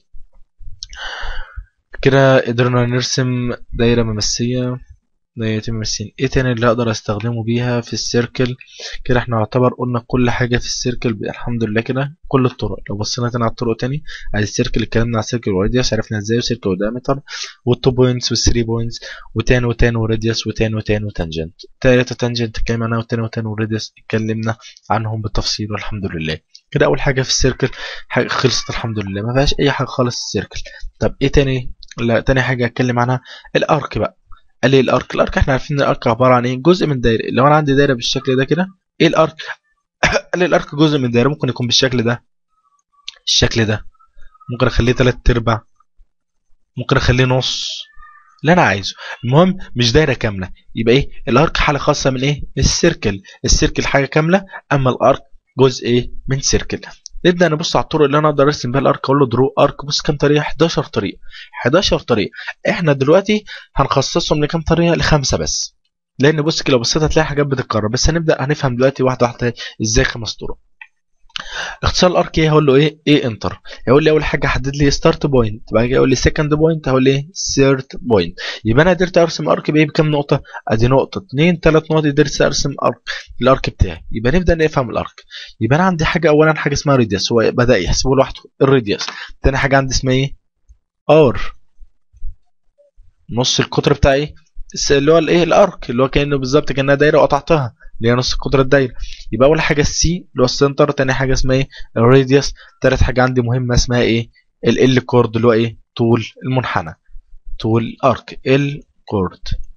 كده قدرنا نرسم دايرة ممسية دايرة ممسية ايه تاني اللي اقدر استخدمه بيها في السيركل كده احنا نعتبر قلنا كل حاجة في السيركل الحمد لله كده كل الطرق لو بصينا تاني على الطرق تاني ادي السيركل اتكلمنا على السيركل وراديوس عرفنا ازاي وسيركل ودايمتر والتو بوينتس والثري بوينتس وتان وتان وراديوس وتان وتان وتانجنت تلاتة تانجنت اتكلمنا عنها وتان وتان وراديوس اتكلمنا عنهم بالتفصيل والحمد لله كده اول حاجة في السيركل حاجة خلصت الحمد لله ما فيهاش اي حاجة خالص السيركل طب ايه تاني لا تاني حاجة اتكلم عنها الارك بقى قال لي الارك الارك احنا عارفين ان الارك عباره عن ايه جزء من دايره لو انا عندي دايره بالشكل ده كده ايه الارك قال لي الارك جزء من دايره ممكن يكون بالشكل ده الشكل ده ممكن اخليه تلات ارباع ممكن اخليه نص اللي انا عايزه المهم مش دايره كامله يبقى ايه الارك حاله خاصه من ايه السيركل السيركل حاجه كامله اما الارك جزء ايه من سيركل نبدا نبص على الطرق اللي انا اقدر ارسم بيها الارك اقول له درو ارك بص كام طريقه 11 طريقه 11 طريقه احنا دلوقتي هنخصصهم لكام طريقه لخمسه بس لان بص كده لو بصيت هتلاقي حاجات بتتكرر بس هنبدا هنفهم دلوقتي واحده واحده ازاي خمس طرق اختصار الارك ايه هقول له ايه ايه انتر يقول لي اول حاجه حدد لي ستارت بوينت بعد كده يقول لي سكند بوينت هقول لي ايه ثيرد بوينت يبقى انا قدرت ارسم ارك بايه بكام نقطه ادي نقطه اثنين ثلاث نقط قدرت ارسم ارك الارك بتاعي يبقى نبدا نفهم الارك يبقى انا عندي حاجه اولا حاجه اسمها راديوس هو بدا يحسبه لوحده الراديوس ثاني حاجه عندي اسمها ايه ار نص القطر بتاعي اللي هو الايه الارك اللي هو كانه بالظبط كانها دايره وقطعتها اللي هي نص قطر الدايره يبقى اول حاجه السي اللي هو السنتر تاني حاجه اسمها ايه الراديوس تالت حاجه عندي مهمه اسمها ايه ال كورد اللي هو ايه طول المنحنى طول الارك ال كورد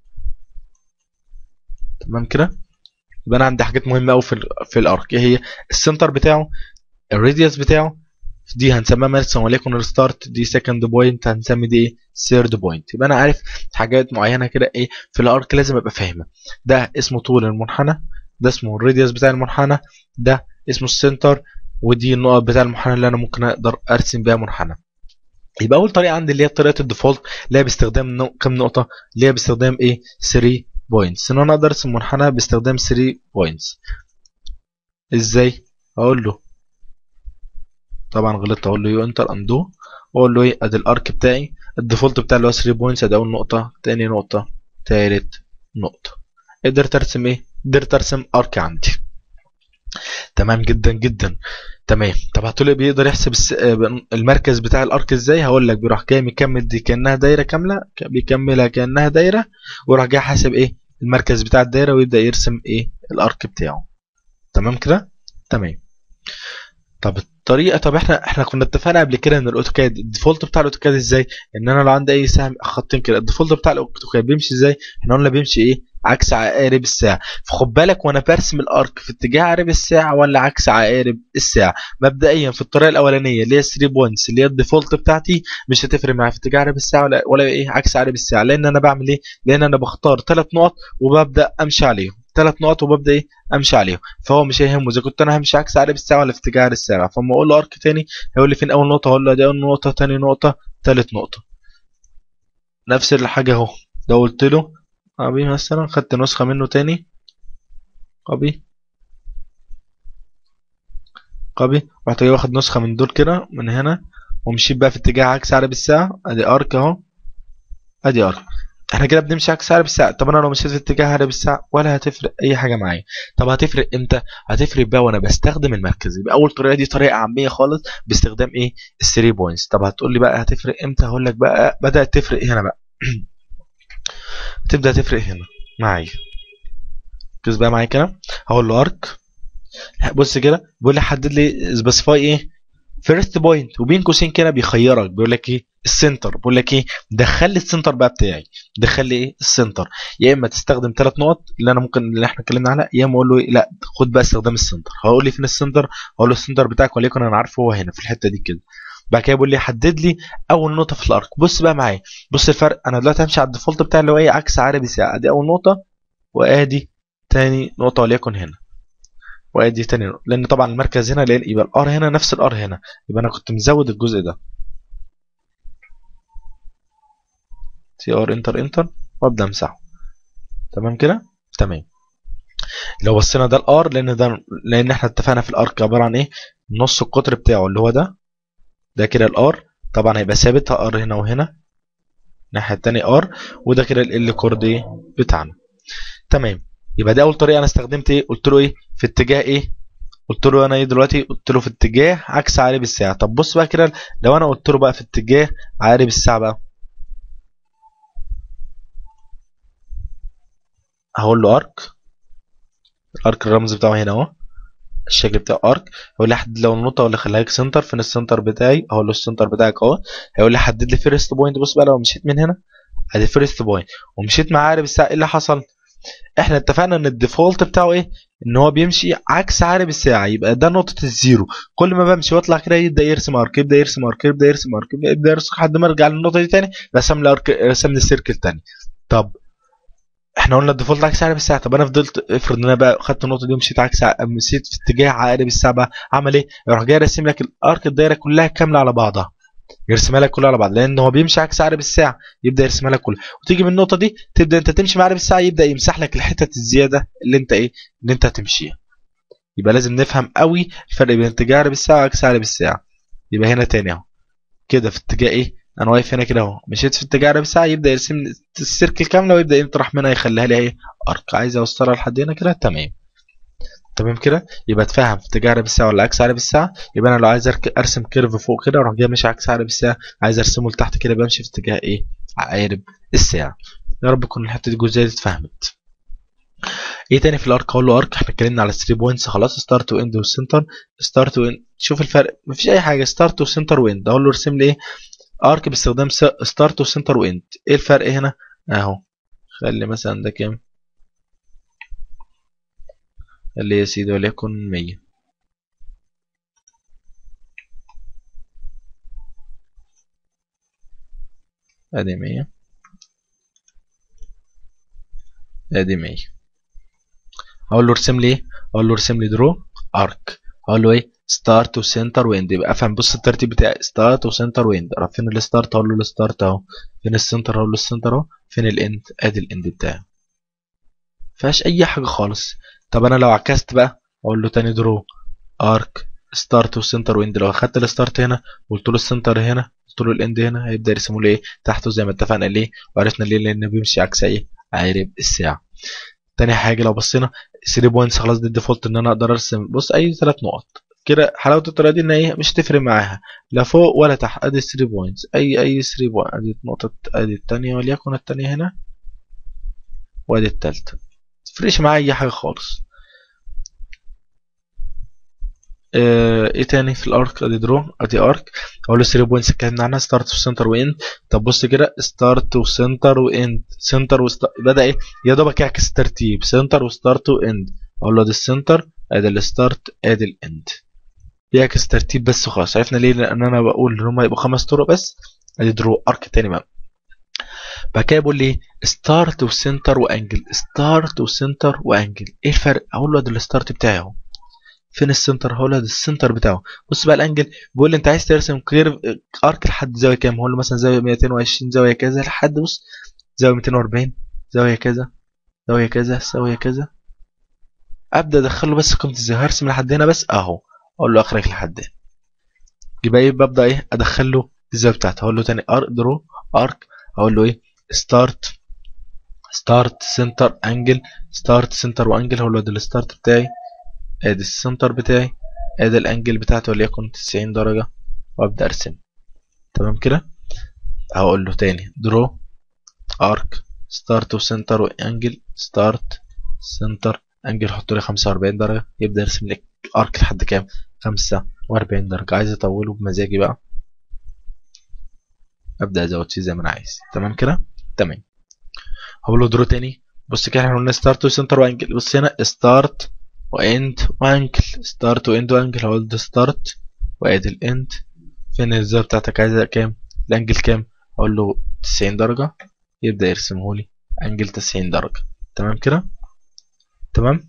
تمام كده يبقى انا عندي حاجات مهمه قوي في ال في الارك ايه هي السنتر بتاعه الراديوس بتاعه دي هنسميها مثلا وليكن الستارت دي سكند بوينت هنسمي دي ايه ثيرد بوينت يبقى انا عارف حاجات معينه كده ايه في الارك لازم ابقى فاهمها ده اسمه طول المنحنى ده اسمه الراديوس بتاع المنحنى ده اسمه السنتر ودي النقط بتاع المنحنى اللي انا ممكن اقدر ارسم بيها منحنى يبقى اول طريقه عندي اللي هي طريقه الديفولت اللي هي باستخدام نو... كام نقطه اللي هي باستخدام ايه 3 بوينتس ان انا اقدر ارسم منحنى باستخدام 3 بوينتس ازاي اقول له طبعا غلطت اقول له يو انتر اندو واقول له ايه ادي الارك بتاعي الديفولت بتاعي اللي هو 3 بوينتس ادي اول نقطه تاني نقطه تالت نقطه قدرت ارسم ايه قدرت ارسم ارك عندي تمام جدا جدا تمام طب هتقول بيقدر يحسب المركز بتاع الارك ازاي هقول لك بيروح جاي مكمل دي كانها دايره كامله بيكملها كانها دايره وراح جاي حاسب ايه المركز بتاع الدايره ويبدا يرسم ايه الارك بتاعه تمام كده تمام طب الطريقه طب احنا احنا كنا اتفقنا قبل كده ان الاوتوكاد الديفولت بتاع الاوتوكاد ازاي ان انا لو عندي اي سهم خطين كده الديفولت بتاع الاوتوكاد بيمشي ازاي احنا قلنا بيمشي ايه عكس عقارب الساعه فخد بالك وانا برسم الارك في اتجاه عقارب الساعه ولا عكس عقارب الساعه مبدئيا في الطريقه الاولانيه اللي هي 3 بوينتس اللي هي الديفولت بتاعتي مش هتفرق معايا في اتجاه عقارب الساعه ولا ولا ايه عكس عقارب الساعه لان انا بعمل ايه لان انا بختار ثلاث نقط وببدا امشي عليهم ثلاث نقط وببدا ايه امشي عليهم فهو مش هيهمه اذا كنت انا همشي عكس عقارب الساعه ولا في اتجاه عقارب الساعه فاما اقول له ارك تاني هيقول لي فين اول نقطه هقول له دي اول نقطه ثاني نقطه ثالث نقطه نفس الحاجه اهو لو قلت له ابي مثلا خدت نسخه منه تاني كوبي كوبي رحت جاي واخد نسخه من دول كده من هنا ومشيت بقى في اتجاه عكس عقارب الساعه ادي ارك اهو ادي ارك احنا كده بنمشي عكس عقارب الساعه طب انا لو مشيت في اتجاه عقارب الساعه ولا هتفرق اي حاجه معايا طب هتفرق امتى هتفرق بقى وانا بستخدم المركز يبقى اول طريقه دي طريقه عاميه خالص باستخدام ايه ال3 بوينتس طب هتقول لي بقى هتفرق امتى هقول لك بقى بدات تفرق هنا بقى تبدا تفرق هنا معايا ركز بقى معايا كده هقول له ارك بص كده بيقول لي حدد لي سبيسيفاي ايه فيرست بوينت وبين قوسين كده بيخيرك بيقول لك ايه السنتر بيقول لك ايه دخل لي السنتر بقى بتاعي دخل لي ايه السنتر يا اما تستخدم ثلاث نقط اللي انا ممكن اللي احنا اتكلمنا عنها يا اما اقول له إيه لا خد بقى استخدام السنتر هقول لي فين السنتر هقول له السنتر بتاعك وليكن انا عارفه هو هنا في الحته دي كده بعد كده بيقول لي حدد لي اول نقطه في الارك بص بقى معايا بص الفرق انا دلوقتي همشي على الديفولت بتاعي اللي هو ايه عكس عقارب الساعه ادي اول نقطه وادي تاني نقطه وليكن هنا وادي تاني نقطة. لان طبعا المركز هنا لان يبقى الار هنا نفس الار هنا يبقى انا كنت مزود الجزء ده تي ار انتر انتر وابدا امسحه تمام كده تمام لو بصينا ده الار لان ده لان احنا اتفقنا في الارك عباره عن ايه نص القطر بتاعه اللي هو ده ده كده الار طبعا هيبقى ثابت ار هنا وهنا الناحيه الثانيه ار وده كده ال كورد ايه بتاعنا تمام يبقى دي اول طريقه انا استخدمت ايه قلت له ايه في اتجاه ايه قلت له انا ايه دلوقتي قلت له في اتجاه عكس عقارب الساعه طب بص بقى كده لو انا قلت له بقى في اتجاه عقارب الساعه بقى هقول له ارك الارك الرمز بتاعه هنا اهو الشكل بتاعه ارك هيقول لي حدد لو النقطه ولا خليها لك سنتر فين السنتر بتاعي اقول له السنتر بتاعك اهو هيقول لي حدد لي فيرست بوينت بص بقى لو مشيت من هنا ادي فيرست بوينت ومشيت مع عقارب الساعه ايه اللي حصل احنا اتفقنا ان الديفولت بتاعه ايه ان هو بيمشي عكس عقارب الساعه يبقى ده نقطه الزيرو كل ما بمشي واطلع كده يبدا يرسم ارك يبدا يرسم ارك يبدا يرسم ارك يبدا يرسم لحد ما ارجع للنقطه دي تاني رسم لي ارك رسم لي السيركل تاني طب احنا قلنا الديفولت عكس عقارب الساعه طب انا فضلت افرض ان انا بقى خدت النقطه دي ومشيت عكس ع- مشيت في اتجاه عقارب الساعه بقى عمل ايه؟ يروح جاي راسم لك الارك الدايره كلها كامله على بعضها يرسمها لك كلها على بعض لان هو بيمشي عكس عقارب الساعه يبدا يرسمها لك كلها وتيجي من النقطه دي تبدا انت تمشي مع عقارب الساعه يبدا يمسح لك الحتت الزياده اللي انت ايه اللي انت هتمشيها يبقى لازم نفهم قوي الفرق بين اتجاه عقارب الساعه وعكس عقارب الساعه يبقى هنا تاني اهو كده في اتجاه ايه انا واقف هنا كده اهو مشيت في اتجاه عقارب الساعه يبدا يرسم لي السيركل كامله ويبدا يطرح منها يخليها لي ايه ارك عايز اوصلها لحد هنا كده تمام تمام كده يبقى اتفهم في اتجاه عقارب الساعه ولا عكس عقارب الساعه يبقى انا لو عايز أرك- ارسم كيرف فوق كده اروح جاي ماشي عكس عقارب الساعه عايز ارسمه لتحت كده بمشي في اتجاه ايه عقارب الساعه يا رب تكون الحته دي الجزئيه دي اتفهمت ايه تاني في الارك اقول له ارك احنا اتكلمنا على 3 بوينتس خلاص ستارت واند والسنتر ستارت واند شوف الفرق مفيش اي حاجه ستارت وسنتر واند اقول له ارسم لي ايه ارك باستخدام ستارت وسنتر واند ايه الفرق هنا اهو خلي مثلا ده كام خلي يا سيدي وليكن 100 ادي 100 ادي 100 اقول له ارسم لي ايه اقول له ارسم لي درو ارك اقول له ايه ستارت وسنتر ويند يبقى افهم بص الترتيب بتاعي ستارت وسنتر ويند اروح فين الستارت اقول له الستارت اهو فين السنتر اقول له السنتر اهو فين الاند ادي الاند بتاعي مفيهاش اي حاجه خالص طب انا لو عكست بقى اقول له تاني درو ارك ستارت وسنتر ويند لو اخدت الستارت هنا وقلت له السنتر هنا قلت له الاند هنا هيبدا يرسموا لي ايه تحته زي ما اتفقنا ليه وعرفنا ليه لان بيمشي عكس ايه عقارب الساعه تاني حاجه لو بصينا 3 بوينتس خلاص دي الديفولت ان انا اقدر ارسم بص اي ثلاث نقط كده حلاوه الطريقه دي ان ايه مش تفرق معاها لا فوق ولا تحت ادي 3 بوينتس اي اي 3 بوينت ادي نقطه ادي الثانيه وليكن الثانيه هنا وادي الثالثه تفرقش معايا اي حاجه خالص آه، ايه تاني في الارك ادي درو ادي ارك اقول له 3 بوينتس اتكلمنا عنها ستارت وسنتر واند طب بص كده ستارت وسنتر واند سنتر وست... بدا ايه يا دوبك يعكس الترتيب سنتر وستارت واند اقول له ادي السنتر ادي الستارت ادي الاند بيعكس ترتيب بس وخلاص عرفنا ليه لان انا بقول ان هم يبقوا خمس طرق بس ادي درو ارك تاني بقى بعد كده بيقول لي ستارت وسنتر وانجل ستارت وسنتر وانجل ايه الفرق اقول له ادي الستارت بتاعي اهو فين السنتر هقول له ادي السنتر بتاعه بص بقى الانجل بيقول لي انت عايز ترسم كيرف ارك لحد زاويه كام هقول له مثلا زاويه 220 زاويه كذا لحد بص زاويه 240 زاويه كذا زاويه كذا زاويه كذا ابدا ادخله بس قيمه الزاويه هرسم لحد هنا بس اهو اقول له اخرج لحد هنا يبقى ايه ببدا ايه ادخل له الزاويه بتاعته هقول له تاني ارك درو ارك اقول له ايه ستارت ستارت سنتر انجل ستارت سنتر وانجل هقول له ده الستارت بتاعي ادي السنتر بتاعي ادي الانجل بتاعته وليكن 90 درجه وابدا ارسم تمام كده هقول له تاني درو ارك ستارت وسنتر وانجل ستارت سنتر انجل حط لي 45 درجه يبدا يرسم لك ارك لحد كام 45 درجه عايز اطوله بمزاجي بقى ابدا ازود فيه زي ما انا عايز تمام كده تمام هقول له درو تاني بص كده احنا قلنا ستارت وسنتر وانجل بص هنا ستارت واند وانجل ستارت واند وانجل هقول ده ستارت وادي الاند فين الزاويه بتاعتك عايزها كام الانجل كام اقول له 90 درجه يبدا يرسمه لي انجل 90 درجه تمام كده تمام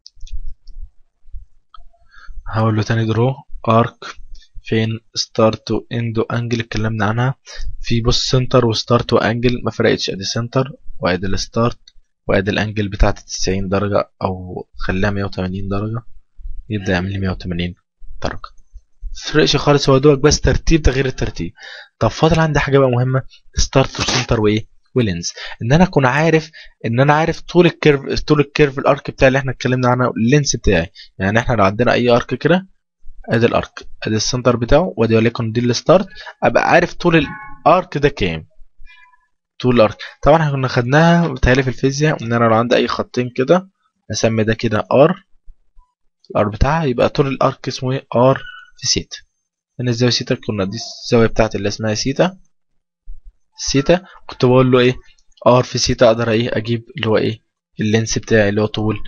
هقول له تاني درو ارك فين ستارت واند وانجل اتكلمنا عنها في بص سنتر وستارت وانجل ما فرقتش ادي سنتر وادي الستارت وادي الانجل بتاعت 90 درجة او خليها 180 درجة يبدأ يعمل لي 180 درجة مفرقش خالص هو دوك بس ترتيب تغيير الترتيب طب فاضل عندي حاجة بقى مهمة ستارت وسنتر وايه ولينز ان انا اكون عارف ان انا عارف طول الكيرف طول الكيرف الارك بتاعي اللي احنا اتكلمنا عنه اللينس بتاعي يعني احنا لو عندنا اي ارك كده ادي الارك ادي السنتر بتاعه وادي وليكن دي الستارت ابقى عارف طول الارك ده كام طول الارك طبعا احنا كنا خدناها بتهيألي في الفيزياء ان انا لو عندي اي خطين كده اسمي ده كده ار الار بتاعها يبقى طول الارك اسمه ايه ار في سيتا هنا الزاويه سيتا كنا دي الزاويه بتاعتي اللي اسمها سيتا سيتا كنت بقول له ايه ار في سيتا اقدر ايه اجيب اللي هو ايه اللينس بتاعي اللي هو طول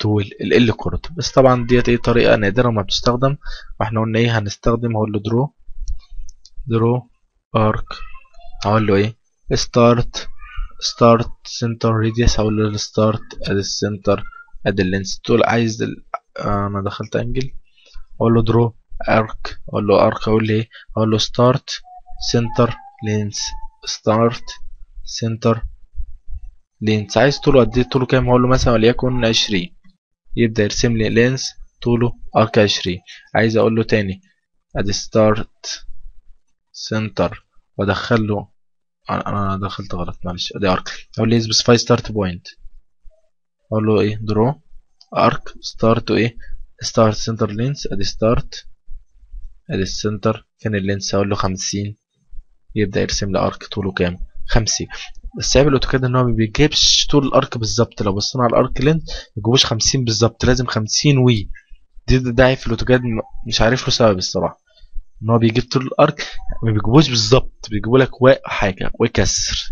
تول ال كورد بس طبعا ديت ايه طريقه نادره ما بتستخدم واحنا قلنا ايه هنستخدم هقول له درو درو ارك هقول له ايه ستارت ستارت سنتر ريديوس هقول له ستارت ادي السنتر ادي اللينس تقول عايز ال... آه انا دخلت انجل اقول له درو ارك اقول له ارك اقول له ايه اقول له ستارت سنتر لينس ستارت سنتر لينس عايز طوله قد ايه طوله كام هقول له مثلا وليكن 20 يبدا يرسم لي لينس طوله ارك 20 عايز اقول له تاني ادي ستارت سنتر وادخل له انا دخلت غلط معلش ادي ارك اقول لي سبيسيفاي ستارت بوينت اقول له ايه درو ارك ستارت وايه ستارت سنتر لينس ادي ستارت ادي السنتر فين اللينس اقول له 50 يبدا يرسم لي ارك طوله كام 50 بس عيب الاوتوكاد ان هو ما بيجيبش طول الارك بالظبط لو بصينا على الارك لينس ما بيجيبوش 50 بالظبط لازم 50 وي دي ده عيب في الاوتوكاد مش عارف له سبب الصراحه ان هو بيجيب طول الارك ما بيجيبوش بالظبط بيجيبوا لك واء حاجه وكسر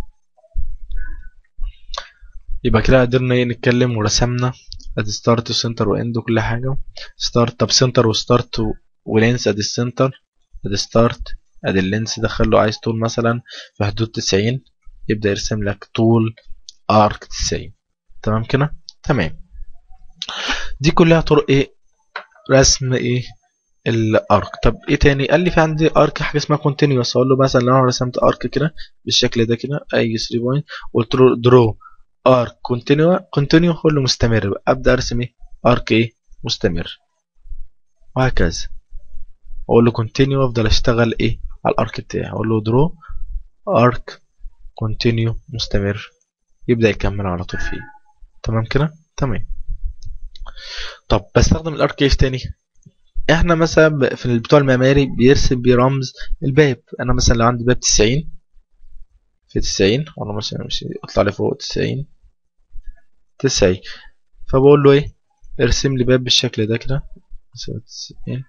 يبقى كده قدرنا ايه نتكلم ورسمنا ادي ستارت وسنتر واند وكل حاجه ستارت طب سنتر وستارت ولينس ادي السنتر ادي ستارت ادي اللينس دخله عايز طول مثلا في حدود 90 يبدا يرسم لك طول ارك 90 تمام كده تمام دي كلها طرق ايه رسم ايه الارك طب ايه تاني قال لي في عندي ارك حاجه اسمها كونتينوس اقول له مثلا لو انا رسمت ارك كده بالشكل ده كده اي 3 بوينت قلت له درو ارك كونتينيو كونتينيو اقول له مستمر بقى ابدا ارسم ايه ارك ايه مستمر وهكذا اقول له كونتينيو افضل اشتغل ايه على الارك بتاعي اقول له درو ارك كونتينيو مستمر يبدا يكمل على طول فيه تمام كده تمام طب بستخدم الارك ايه تاني احنا مثلا في بتوع المعماري بيرسم برمز الباب انا مثلا لو عندي باب 90 في 90 وانا مثلا مش اطلع لفوق 90 90 فبقول له ايه ارسم لي باب بالشكل ده كده 90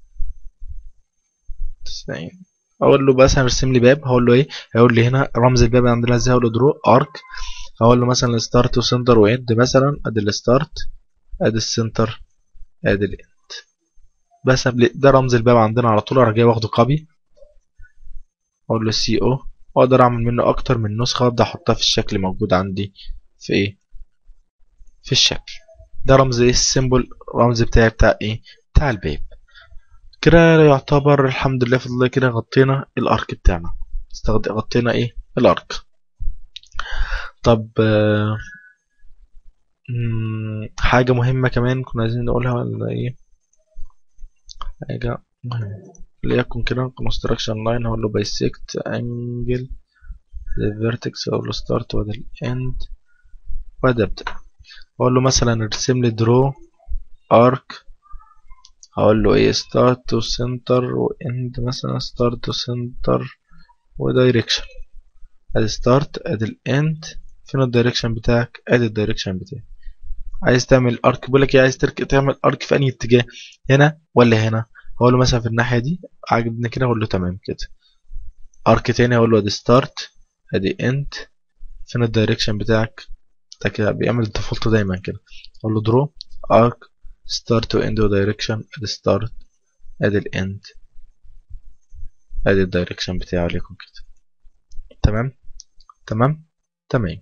90 اقول له مثلا ارسم لي باب هقول له ايه هيقول لي هنا رمز الباب عندنا ازاي هقول له درو ارك هقول له مثلا ستارت وسنتر واند مثلا ادي الستارت ادي السنتر ادي الاند بس ده رمز الباب عندنا على طول اروح جاي واخده كوبي اقول له سي او واقدر اعمل منه اكتر من نسخه وابدا احطها في الشكل موجود عندي في ايه في الشكل ده رمز ايه السيمبل رمز بتاعي بتاع ايه بتاع الباب كده يعتبر الحمد لله في الله كده غطينا الارك بتاعنا استخدم غطينا ايه الارك طب آه حاجه مهمه كمان كنا عايزين نقولها ولا ايه حاجه مهمه ليكن كده construction line هقول له bisect angle الفيرتكس اقول له start وده الاند وده ابدا اقول له مثلا ارسم لي draw arc هقول له ايه start to center و end مثلا start to center و direction ادي start ادي الاند فين الدايركشن بتاعك ادي الدايركشن بتاعي عايز تعمل ارك بيقول لك ايه عايز تعمل ارك في انهي اتجاه هنا ولا هنا هقول له مثلا في الناحيه دي عاجبني كده اقول له تمام كده ارك تاني اقول له ادي ستارت ادي اند فين الدايركشن بتاعك ده كده بيعمل الديفولت دايما كده اقول له درو ارك ستارت تو اند دايركشن ادي ستارت ادي الاند ادي الدايركشن بتاعه وليكن كده تمام تمام تمام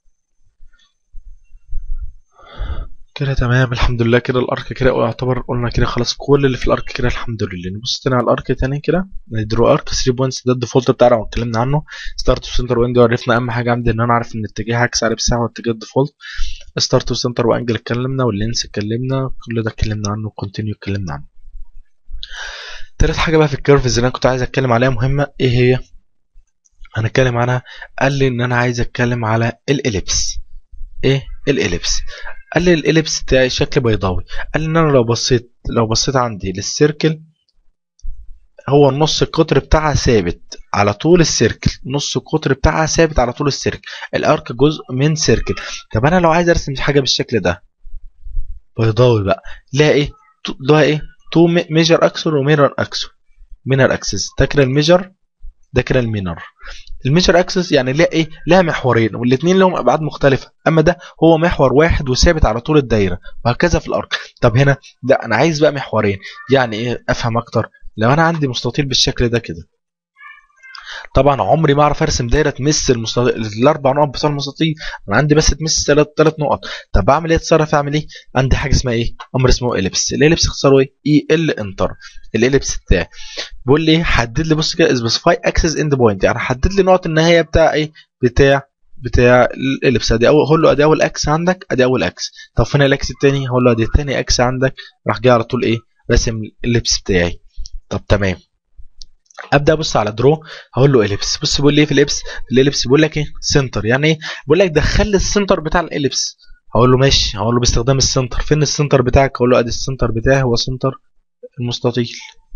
كده تمام الحمد لله كده الارك كده يعتبر قلنا كده خلاص كل اللي في الارك كده الحمد لله نبص تاني على الارك تاني كده درو ارك 3 بوينتس ده الديفولت بتاعنا واتكلمنا عنه ستارت وسنتر واند وعرفنا اهم حاجه عندي ان انا اعرف ان اتجاه عكس عليه بساعه واتجاه الديفولت ستارت وسنتر وانجل اتكلمنا واللينس اتكلمنا كل ده اتكلمنا عنه كونتينيو اتكلمنا عنه تالت حاجه بقى في الكيرفز اللي انا كنت عايز اتكلم عليها مهمه ايه هي هنتكلم عنها قال لي ان انا عايز اتكلم على الاليبس ايه الاليبس قال لي الاليبس بتاعي شكل بيضاوي قال لي ان انا لو بصيت لو بصيت عندي للسيركل هو النص القطر بتاعها ثابت على طول السيركل نص القطر بتاعها ثابت على طول السيركل الارك جزء من سيركل طب انا لو عايز ارسم حاجه بالشكل ده بيضاوي بقى لها ايه لها ايه تو ميجر اكسل وميرر اكسل مينر اكسس فاكر الميجر ده كده المينر الميجر اكسس يعني ليها ايه لها محورين والاثنين لهم ابعاد مختلفه اما ده هو محور واحد وثابت على طول الدايره وهكذا في الارك طب هنا ده انا عايز بقى محورين يعني ايه افهم اكتر لو انا عندي مستطيل بالشكل ده كده طبعا عمري ما اعرف ارسم دايره تمس المستطيل الاربع نقط بتوع المستطيل انا عندي بس تمس ثلاث ثلاث نقط طب اعمل ايه اتصرف اعمل ايه عندي حاجه اسمها ايه امر اسمه اليبس الاليبس اختصاره ايه اي ال انتر الاليبس بتاعي بيقول لي حدد لي بص كده سبيسيفاي اكسس اند بوينت يعني حدد لي نقط النهايه بتاع ايه بتاع بتاع الاليبس ادي اول هقول له ادي اول اكس عندك ادي اول اكس طب فين الاكس الثاني هقول له ادي الثاني اكس عندك راح جاي على طول ايه راسم الاليبس بتاعي طب تمام ابدا ابص على درو هقول له اليبس بص بيقول لي ايه في الاليبس الاليبس بيقول لك ايه سنتر يعني ايه بيقول لك دخل لي السنتر بتاع الاليبس هقول له ماشي هقول له باستخدام السنتر فين السنتر بتاعك هقول له ادي السنتر بتاعي هو سنتر المستطيل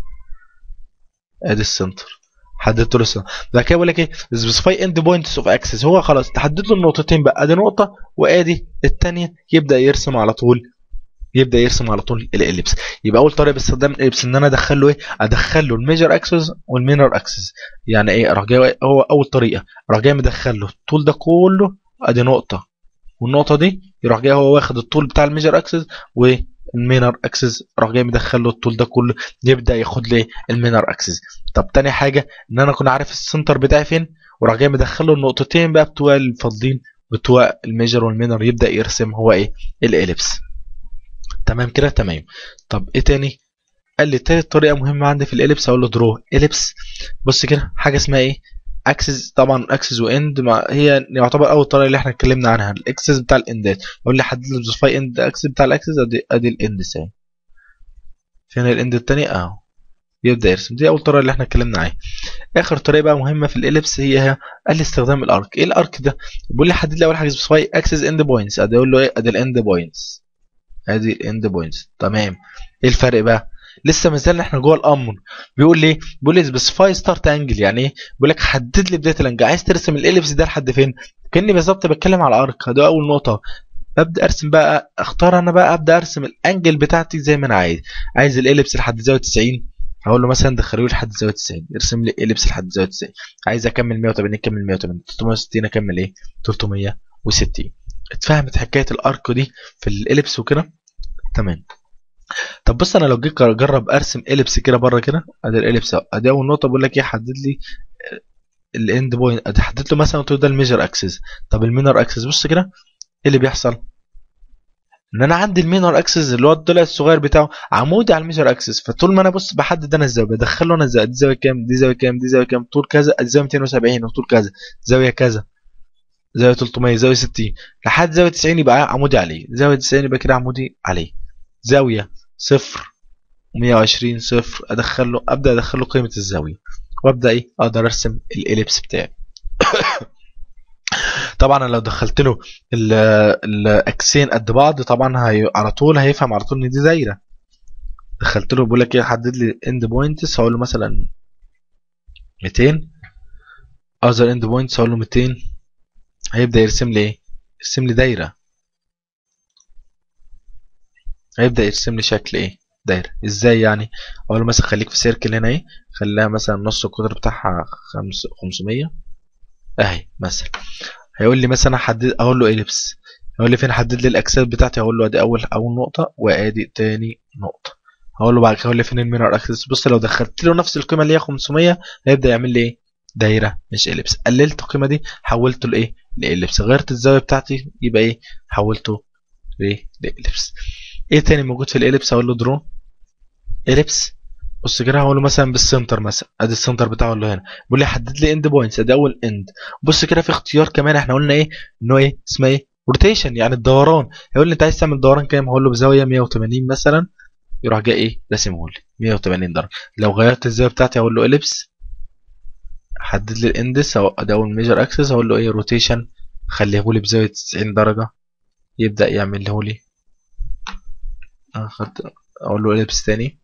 ادي السنتر حددت له السنتر بعد كده بيقول لك ايه سبيسيفاي اند بوينتس اوف اكسس هو خلاص تحدد له النقطتين بقى ادي نقطه وادي الثانيه يبدا يرسم على طول يبدا يرسم على طول الاليبس يبقى اول طريقه باستخدام الاليبس ان انا ادخل له ايه ادخل له الميجر اكسس والمينر اكسس يعني ايه راح جاي هو اول طريقه راح جاي مدخل له الطول ده كله ادي نقطه والنقطه دي يروح جاي هو واخد الطول بتاع الميجر اكسس والمينر اكسس راح جاي مدخل له الطول ده كله يبدا ياخد لي المينر اكسس طب تاني حاجه ان انا اكون عارف السنتر بتاعي فين وراح جاي مدخل له النقطتين بقى بتوع الفاضلين بتوع الميجر والمينر يبدا يرسم هو ايه الاليبس تمام كده تمام طب ايه تاني قال لي تالت طريقه مهمه عندي في الاليبس اقول له درو اليبس بص كده حاجه اسمها ايه اكسس طبعا اكسس واند مع هي يعتبر اول طريقه اللي احنا اتكلمنا عنها الاكسس بتاع الاندات اقول لي حدد لي سبيسيفاي اند اكسس بتاع الاكسس ادي ادي الاند ساي فين الاند الثاني اهو يبدا يرسم دي اول طريقه اللي احنا اتكلمنا عليها اخر طريقه بقى مهمه في الاليبس هي قال لي استخدام الارك ايه الارك ده بيقول لي حدد لي اول حاجه سبيسيفاي اكسس اند بوينتس ادي اقول له ايه ادي الاند بوينتس ادي الاند بوينتس تمام ايه الفرق بقى لسه ما زلنا احنا جوه الامر بيقول لي بيقول لي سبيسيفاي ستارت انجل يعني ايه بيقول لك حدد لي بدايه الانجل عايز ترسم الاليبس ده لحد فين كاني بالظبط بتكلم على الارك ده اول نقطه ببدا ارسم بقى اختار انا بقى ابدا ارسم الانجل بتاعتي زي ما انا عايز عايز الاليبس لحد زاويه 90 هقول له مثلا دخلوا لي لحد زاويه 90 ارسم لي اليبس لحد زاويه 90 عايز اكمل 180 اكمل 180 360 اكمل ايه 360 اتفهمت حكايه الارك دي في الاليبس وكده تمام طب بص انا لو جيت اجرب ارسم اليبس كده بره كده ادي الاليبس ادي اول نقطه بقول لك ايه حدد لي الاند بوينت ادي حددت له مثلا قلت له ده الميجر اكسس طب المينر اكسس بص كده ايه اللي بيحصل ان انا عندي المينر اكسس اللي هو الضلع الصغير بتاعه عمودي على الميجر اكسس فطول ما انا بص بحدد انا الزاويه بدخله انا الزاويه دي زاويه كام دي زاويه كام دي زاويه كام طول كذا ادي زاويه 270 وطول كذا زاويه كذا زاويه 300 زاويه 60 لحد زاويه 90 يبقى عمودي عليه زاويه 90 يبقى كده عمودي عليه زاويه صفر 120 صفر ادخل له ابدا ادخل له قيمه الزاويه وابدا ايه اقدر ارسم الاليبس بتاعي طبعا انا لو دخلت له الاكسين قد بعض طبعا هي على طول هيفهم على طول ان دي دايره دخلت له بيقول لك ايه حدد لي اند بوينتس هقول له مثلا 200 اذر اند بوينتس هقول له 200 هيبدا يرسم لي ايه يرسم لي دايره هيبدا يرسم لي شكل ايه دايره ازاي يعني اقول له مثلا خليك في سيركل هنا ايه خليها مثلا نص القطر بتاعها 500 اهي مثلا هيقول لي مثلا حدد اقول له اليبس هيقول لي فين حدد لي الاكسات بتاعتي هقول له ادي اول اول نقطه وادي تاني نقطه هقول له بعد كده هقول لي فين الميرور اكسس بص لو دخلت له نفس القيمه اللي هي 500 هيبدا يعمل لي ايه دايره مش اليبس قللت القيمه دي حولته لايه لاليبس غيرت الزاويه بتاعتي يبقى ايه حولته لايه لاليبس ايه تاني موجود في الاليبس اقول له درو اليبس بص كده هقول له مثلا بالسنتر مثلا ادي السنتر بتاعه اللي هنا بيقول لي حدد لي اند بوينتس ادي اول اند بص كده في اختيار كمان احنا قلنا ايه انه ايه اسمها ايه روتيشن يعني الدوران هيقول لي انت عايز تعمل دوران كام هقول له بزاويه 180 مثلا يروح جاي ايه راسمه لي 180 درجه لو غيرت الزاويه بتاعتي هقول له اليبس حدد لي الاندس او ادي اول ميجر اكسس هقول له ايه روتيشن خليه لي بزاويه 90 درجه يبدا يعمل له لي اخد اقول له اليبس تاني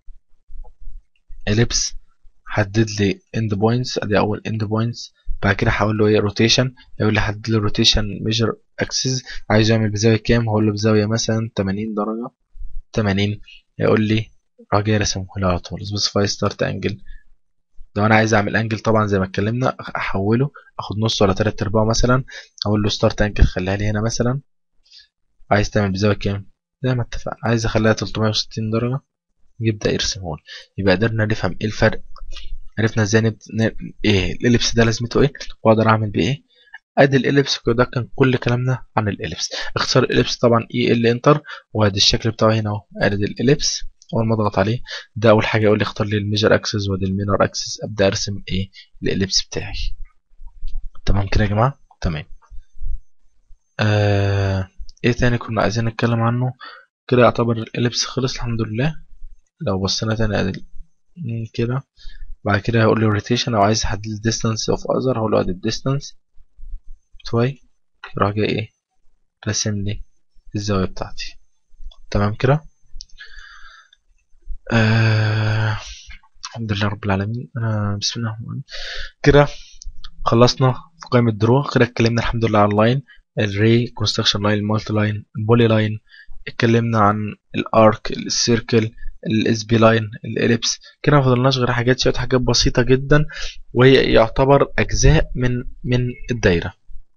اليبس حدد لي اند بوينتس ادي اول اند بوينتس بعد كده هقول له ايه روتيشن يقول لي حدد لي روتيشن ميجر اكسس عايز يعمل بزاويه كام هقول له بزاويه مثلا 80 درجه 80 يقول لي راح جاي رسمه لي على طول سبيسيفاي ستارت انجل لو انا عايز اعمل انجل طبعا زي ما اتكلمنا احوله اخد نص ولا تلات ارباعه مثلا اقول له ستارت انجل خليها لي هنا مثلا عايز تعمل بزاويه كام زي ما اتفقنا عايز اخليها 360 درجه يبدا يرسمه لي يبقى قدرنا نفهم ايه الفرق عرفنا ازاي نبت... ن... ايه الاليبس ده لازمته ايه واقدر اعمل بيه ايه ادي الاليبس ده كان كل كلامنا عن الاليبس اختصار الاليبس طبعا اي ال انتر وادي الشكل بتاعه هنا اهو ادي الاليبس اول ما اضغط عليه ده اول حاجه يقول لي اختار لي الميجر اكسس وادي المينر اكسس ابدا ارسم ايه الاليبس بتاعي تمام كده يا جماعه تمام آه... ايه تاني كنا عايزين نتكلم عنه كده يعتبر الاليبس خلص الحمد لله لو بصينا تاني ادي كده بعد كده هقول له روتيشن او عايز احدد distance of other هقول له ادي distance شوي يروح جاي ايه راسم لي الزاوية بتاعتي تمام كده آه... الحمد لله رب العالمين انا بسم الله الرحمن الرحيم كده خلصنا في قائمة درو كده اتكلمنا الحمد لله عن اللاين الري كونستراكشن لاين المالتي لاين البولي لاين اتكلمنا عن الارك السيركل الاس بي لاين الاليبس كده ما فضلناش غير حاجات شويه حاجات بسيطه جدا وهي يعتبر اجزاء من من الدايره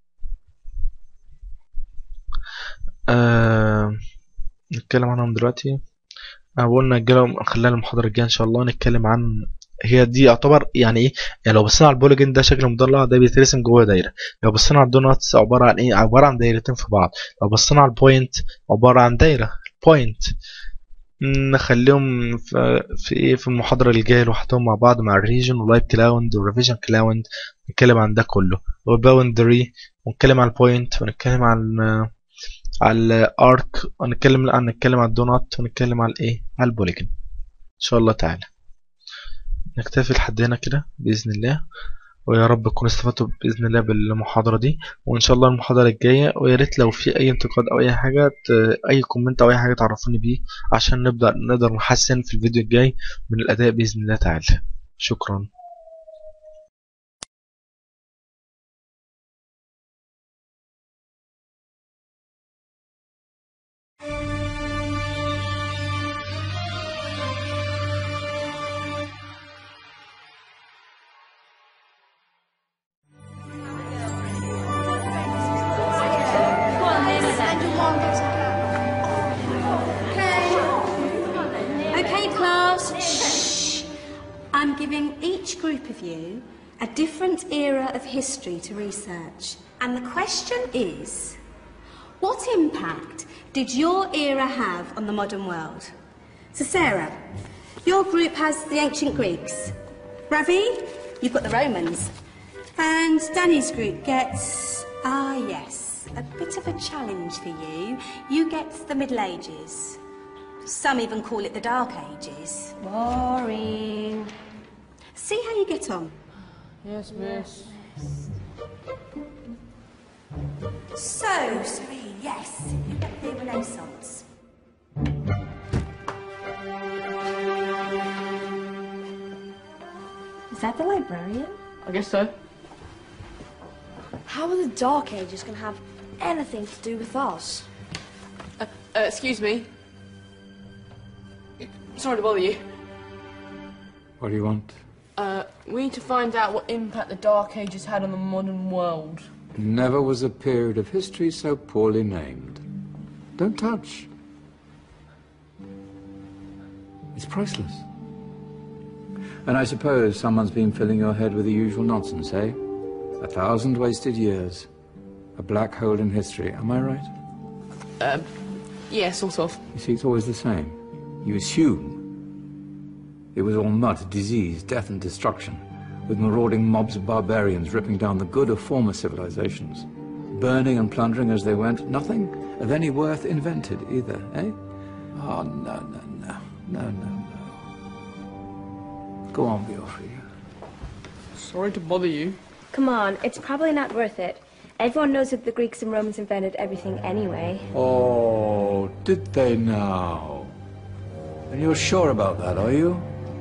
آه نتكلم عنهم دلوقتي أنا قلنا نجيلهم خلال المحاضرة الجاية إن شاء الله نتكلم عن هي دي يعتبر يعني إيه يعني لو بصينا على البوليجن ده شكل مضلع ده بيترسم جوه دايرة لو بصينا على الدوناتس عبارة عن إيه عبارة عن دايرتين في بعض لو بصينا على البوينت عبارة عن دايرة بوينت نخليهم في, في ايه في المحاضرة الجاية لوحدهم مع بعض مع الريجن ولايف كلاوند والريفيجن كلاوند نتكلم عن ده كله والباوندري ونتكلم عن البوينت ونتكلم عن على الارك ونتكلم عن نتكلم عن الدونات ونتكلم على الايه على البوليجن ان شاء الله تعالى نكتفي لحد هنا كده باذن الله ويا رب تكونوا استفدتوا باذن الله بالمحاضره دي وان شاء الله المحاضره الجايه ويا ريت لو في اي انتقاد او اي حاجه اي كومنت او اي حاجه تعرفوني بيه عشان نبدا نقدر نحسن في الفيديو الجاي من الاداء باذن الله تعالى شكرا I'm giving each group of you a different era of history to research. And the question is what impact did your era have on the modern world? So, Sarah, your group has the ancient Greeks. Ravi, you've got the Romans. And Danny's group gets, ah, yes, a bit of a challenge for you. You get the Middle Ages. Some even call it the Dark Ages. Boring. See how you get on. Yes, miss. So, Serene, yes, you get the Renaissance. Is that the librarian? I guess so. How are the Dark Ages going to have anything to do with us? Uh, uh, excuse me. Sorry to bother you. What do you want? Uh, we need to find out what impact the Dark Ages had on the modern world. Never was a period of history so poorly named. Don't touch. It's priceless. And I suppose someone's been filling your head with the usual nonsense, eh? A thousand wasted years. A black hole in history, am I right? Um, yeah, sort of. You see, it's always the same. You assume it was all mud, disease, death, and destruction, with marauding mobs of barbarians ripping down the good of former civilizations, burning and plundering as they went. Nothing of any worth invented either, eh? Oh, no, no, no, no, no, no. Go on, Beofrey. Sorry to bother you. Come on, it's probably not worth it. Everyone knows that the Greeks and Romans invented everything anyway. Oh, did they now? And you're sure about that, are you?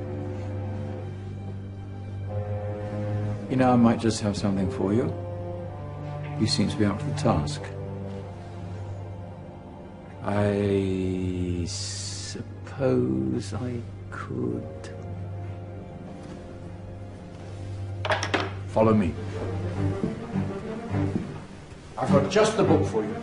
You know, I might just have something for you. You seem to be up to the task. I suppose I could. Follow me. I've got just the book for you.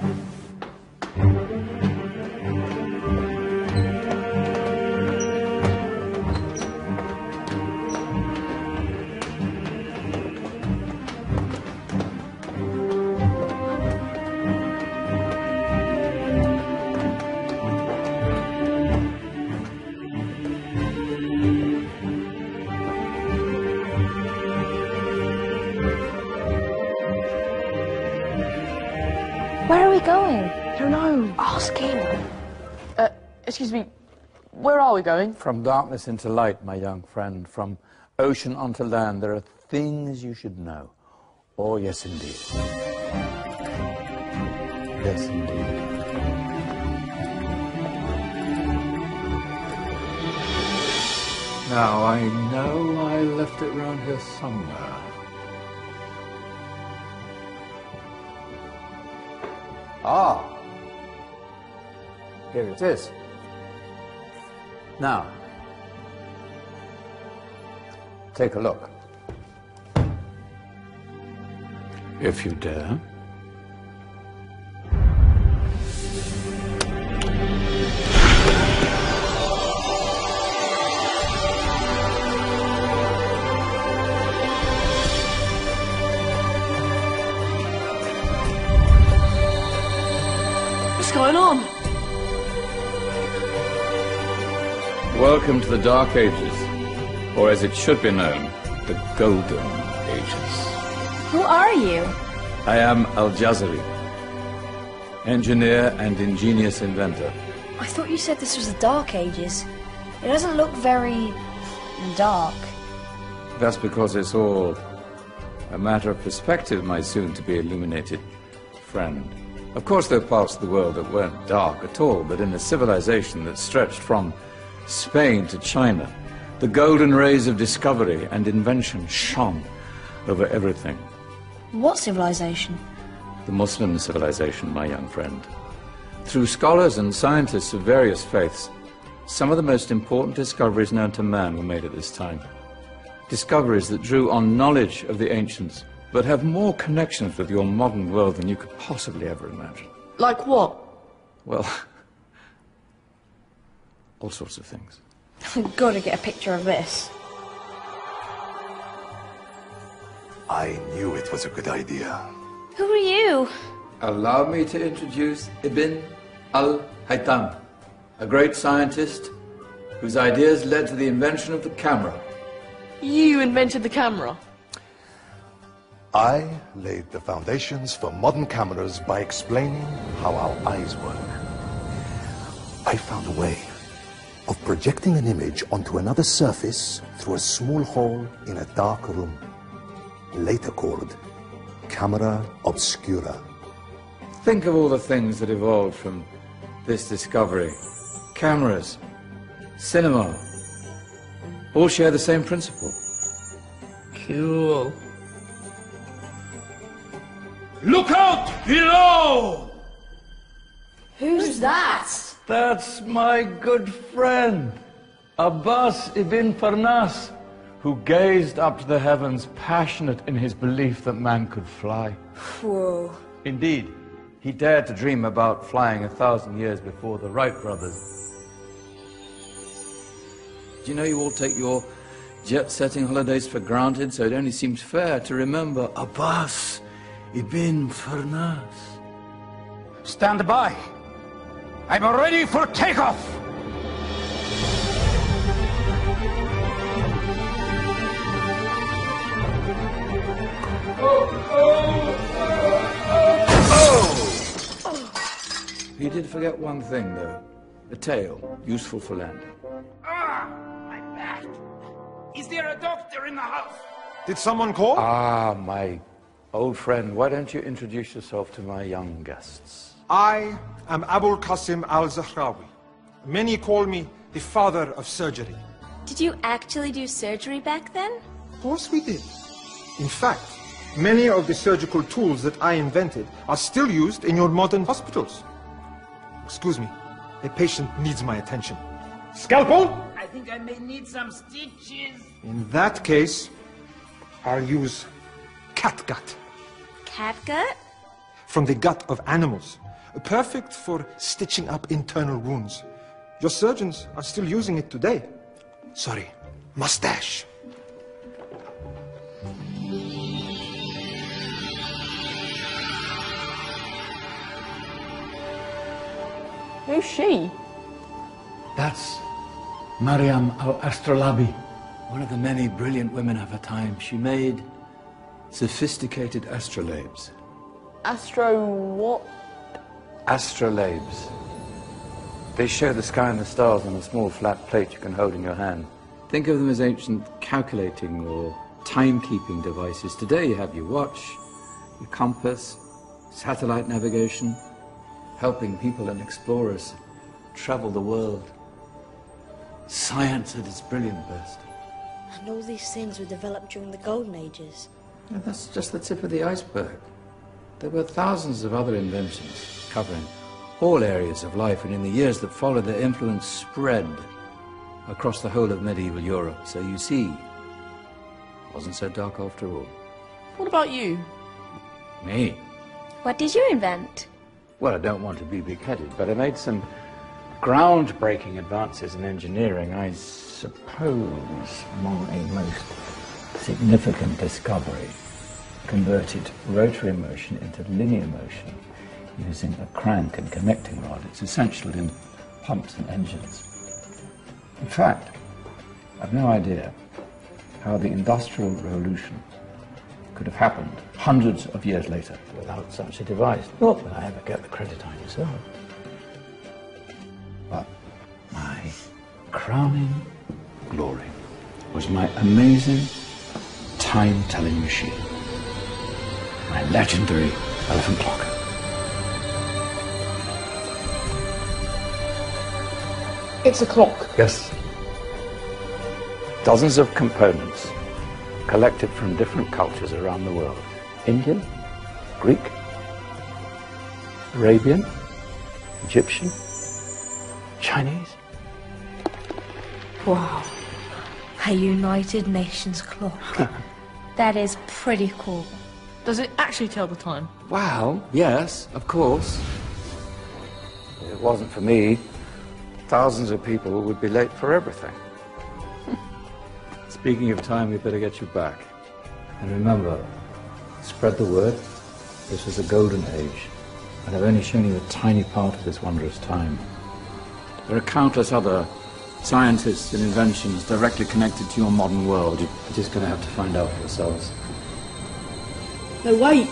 Where are we going? don't know. Ask him. Uh, excuse me, where are we going? From darkness into light, my young friend, from ocean onto land, there are things you should know. Oh, yes, indeed. Yes, indeed. Now, I know I left it round here somewhere. Ah! Here it is. Now, take a look. If you dare. What's going on? Welcome to the Dark Ages, or as it should be known, the Golden Ages. Who are you? I am Al Jazari, engineer and ingenious inventor. I thought you said this was the Dark Ages. It doesn't look very dark. That's because it's all a matter of perspective, my soon to be illuminated friend. Of course, there are parts of the world that weren't dark at all, but in a civilization that stretched from Spain to China, the golden rays of discovery and invention shone over everything. What civilization? The Muslim civilization, my young friend. Through scholars and scientists of various faiths, some of the most important discoveries known to man were made at this time. Discoveries that drew on knowledge of the ancients, but have more connections with your modern world than you could possibly ever imagine. Like what? Well, all sorts of things. I've got to get a picture of this. I knew it was a good idea. Who are you? Allow me to introduce Ibn al-Haytham, a great scientist whose ideas led to the invention of the camera. You invented the camera. I laid the foundations for modern cameras by explaining how our eyes work. I found a way of projecting an image onto another surface through a small hole in a dark room, later called camera obscura. Think of all the things that evolved from this discovery. Cameras, cinema, all share the same principle. Cool. Look out below! Who's that? That's my good friend, Abbas ibn Farnas, who gazed up to the heavens, passionate in his belief that man could fly. Whoa. Indeed, he dared to dream about flying a thousand years before the Wright brothers. Do you know you all take your jet-setting holidays for granted, so it only seems fair to remember Abbas ibn Farnas. Stand by. I'm ready for takeoff. He did forget one thing, though. A tail, useful for landing. Ah, my back. Is there a doctor in the house? Did someone call? Ah, my old friend, why don't you introduce yourself to my young guests? I am Abul Qasim al Zahrawi. Many call me the father of surgery. Did you actually do surgery back then? Of course we did. In fact, many of the surgical tools that I invented are still used in your modern hospitals. Excuse me, a patient needs my attention. Scalpel? I think I may need some stitches. In that case, I'll use catgut. Catgut? From the gut of animals. Perfect for stitching up internal wounds. Your surgeons are still using it today. Sorry, mustache. Who's she? That's Mariam al-Astrolabi, one of the many brilliant women of her time. She made sophisticated astrolabes. Astro what? Astrolabes. They show the sky and the stars on a small flat plate you can hold in your hand. Think of them as ancient calculating or timekeeping devices. Today you have your watch, your compass, satellite navigation, helping people and explorers travel the world. Science at its brilliant best. And all these things were developed during the Golden Ages. And that's just the tip of the iceberg. There were thousands of other inventions covering all areas of life, and in the years that followed, their influence spread across the whole of medieval Europe. So you see, it wasn't so dark after all. What about you? Me? What did you invent? Well, I don't want to be big-headed, but I made some groundbreaking advances in engineering. I suppose my most significant discovery converted rotary motion into linear motion using a crank and connecting rod. It's essential in pumps and engines. In fact, I've no idea how the Industrial Revolution could have happened hundreds of years later without such a device. Not that I ever get the credit I deserve. But my crowning glory was my amazing time-telling machine. My legendary elephant clock. It's a clock. Yes. Dozens of components collected from different cultures around the world. Indian, Greek, Arabian, Egyptian, Chinese. Wow. A United Nations clock. That is pretty cool. Does it actually tell the time? Well, yes, of course. If it wasn't for me, thousands of people would be late for everything. Speaking of time, we better get you back. And remember, spread the word. This was a golden age, and I've only shown you a tiny part of this wondrous time. There are countless other scientists and inventions directly connected to your modern world. You're just going to have to find out for yourselves. No, wait.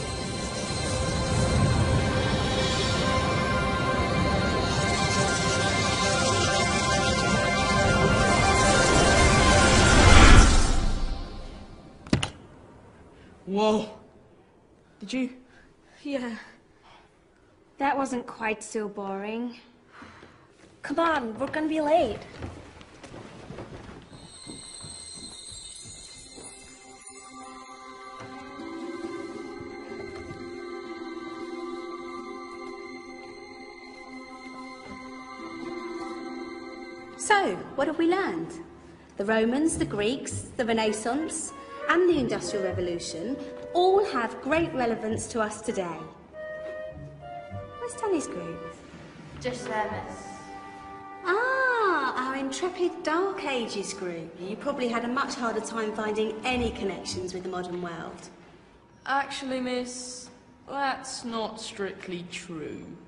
Whoa. Did you? Yeah. That wasn't quite so boring. Come on, we're gonna be late. So, what have we learned? The Romans, the Greeks, the Renaissance, and the Industrial Revolution all have great relevance to us today. Where's Danny's group? Just there, miss. Ah, our intrepid Dark Ages group. You probably had a much harder time finding any connections with the modern world. Actually, miss, that's not strictly true.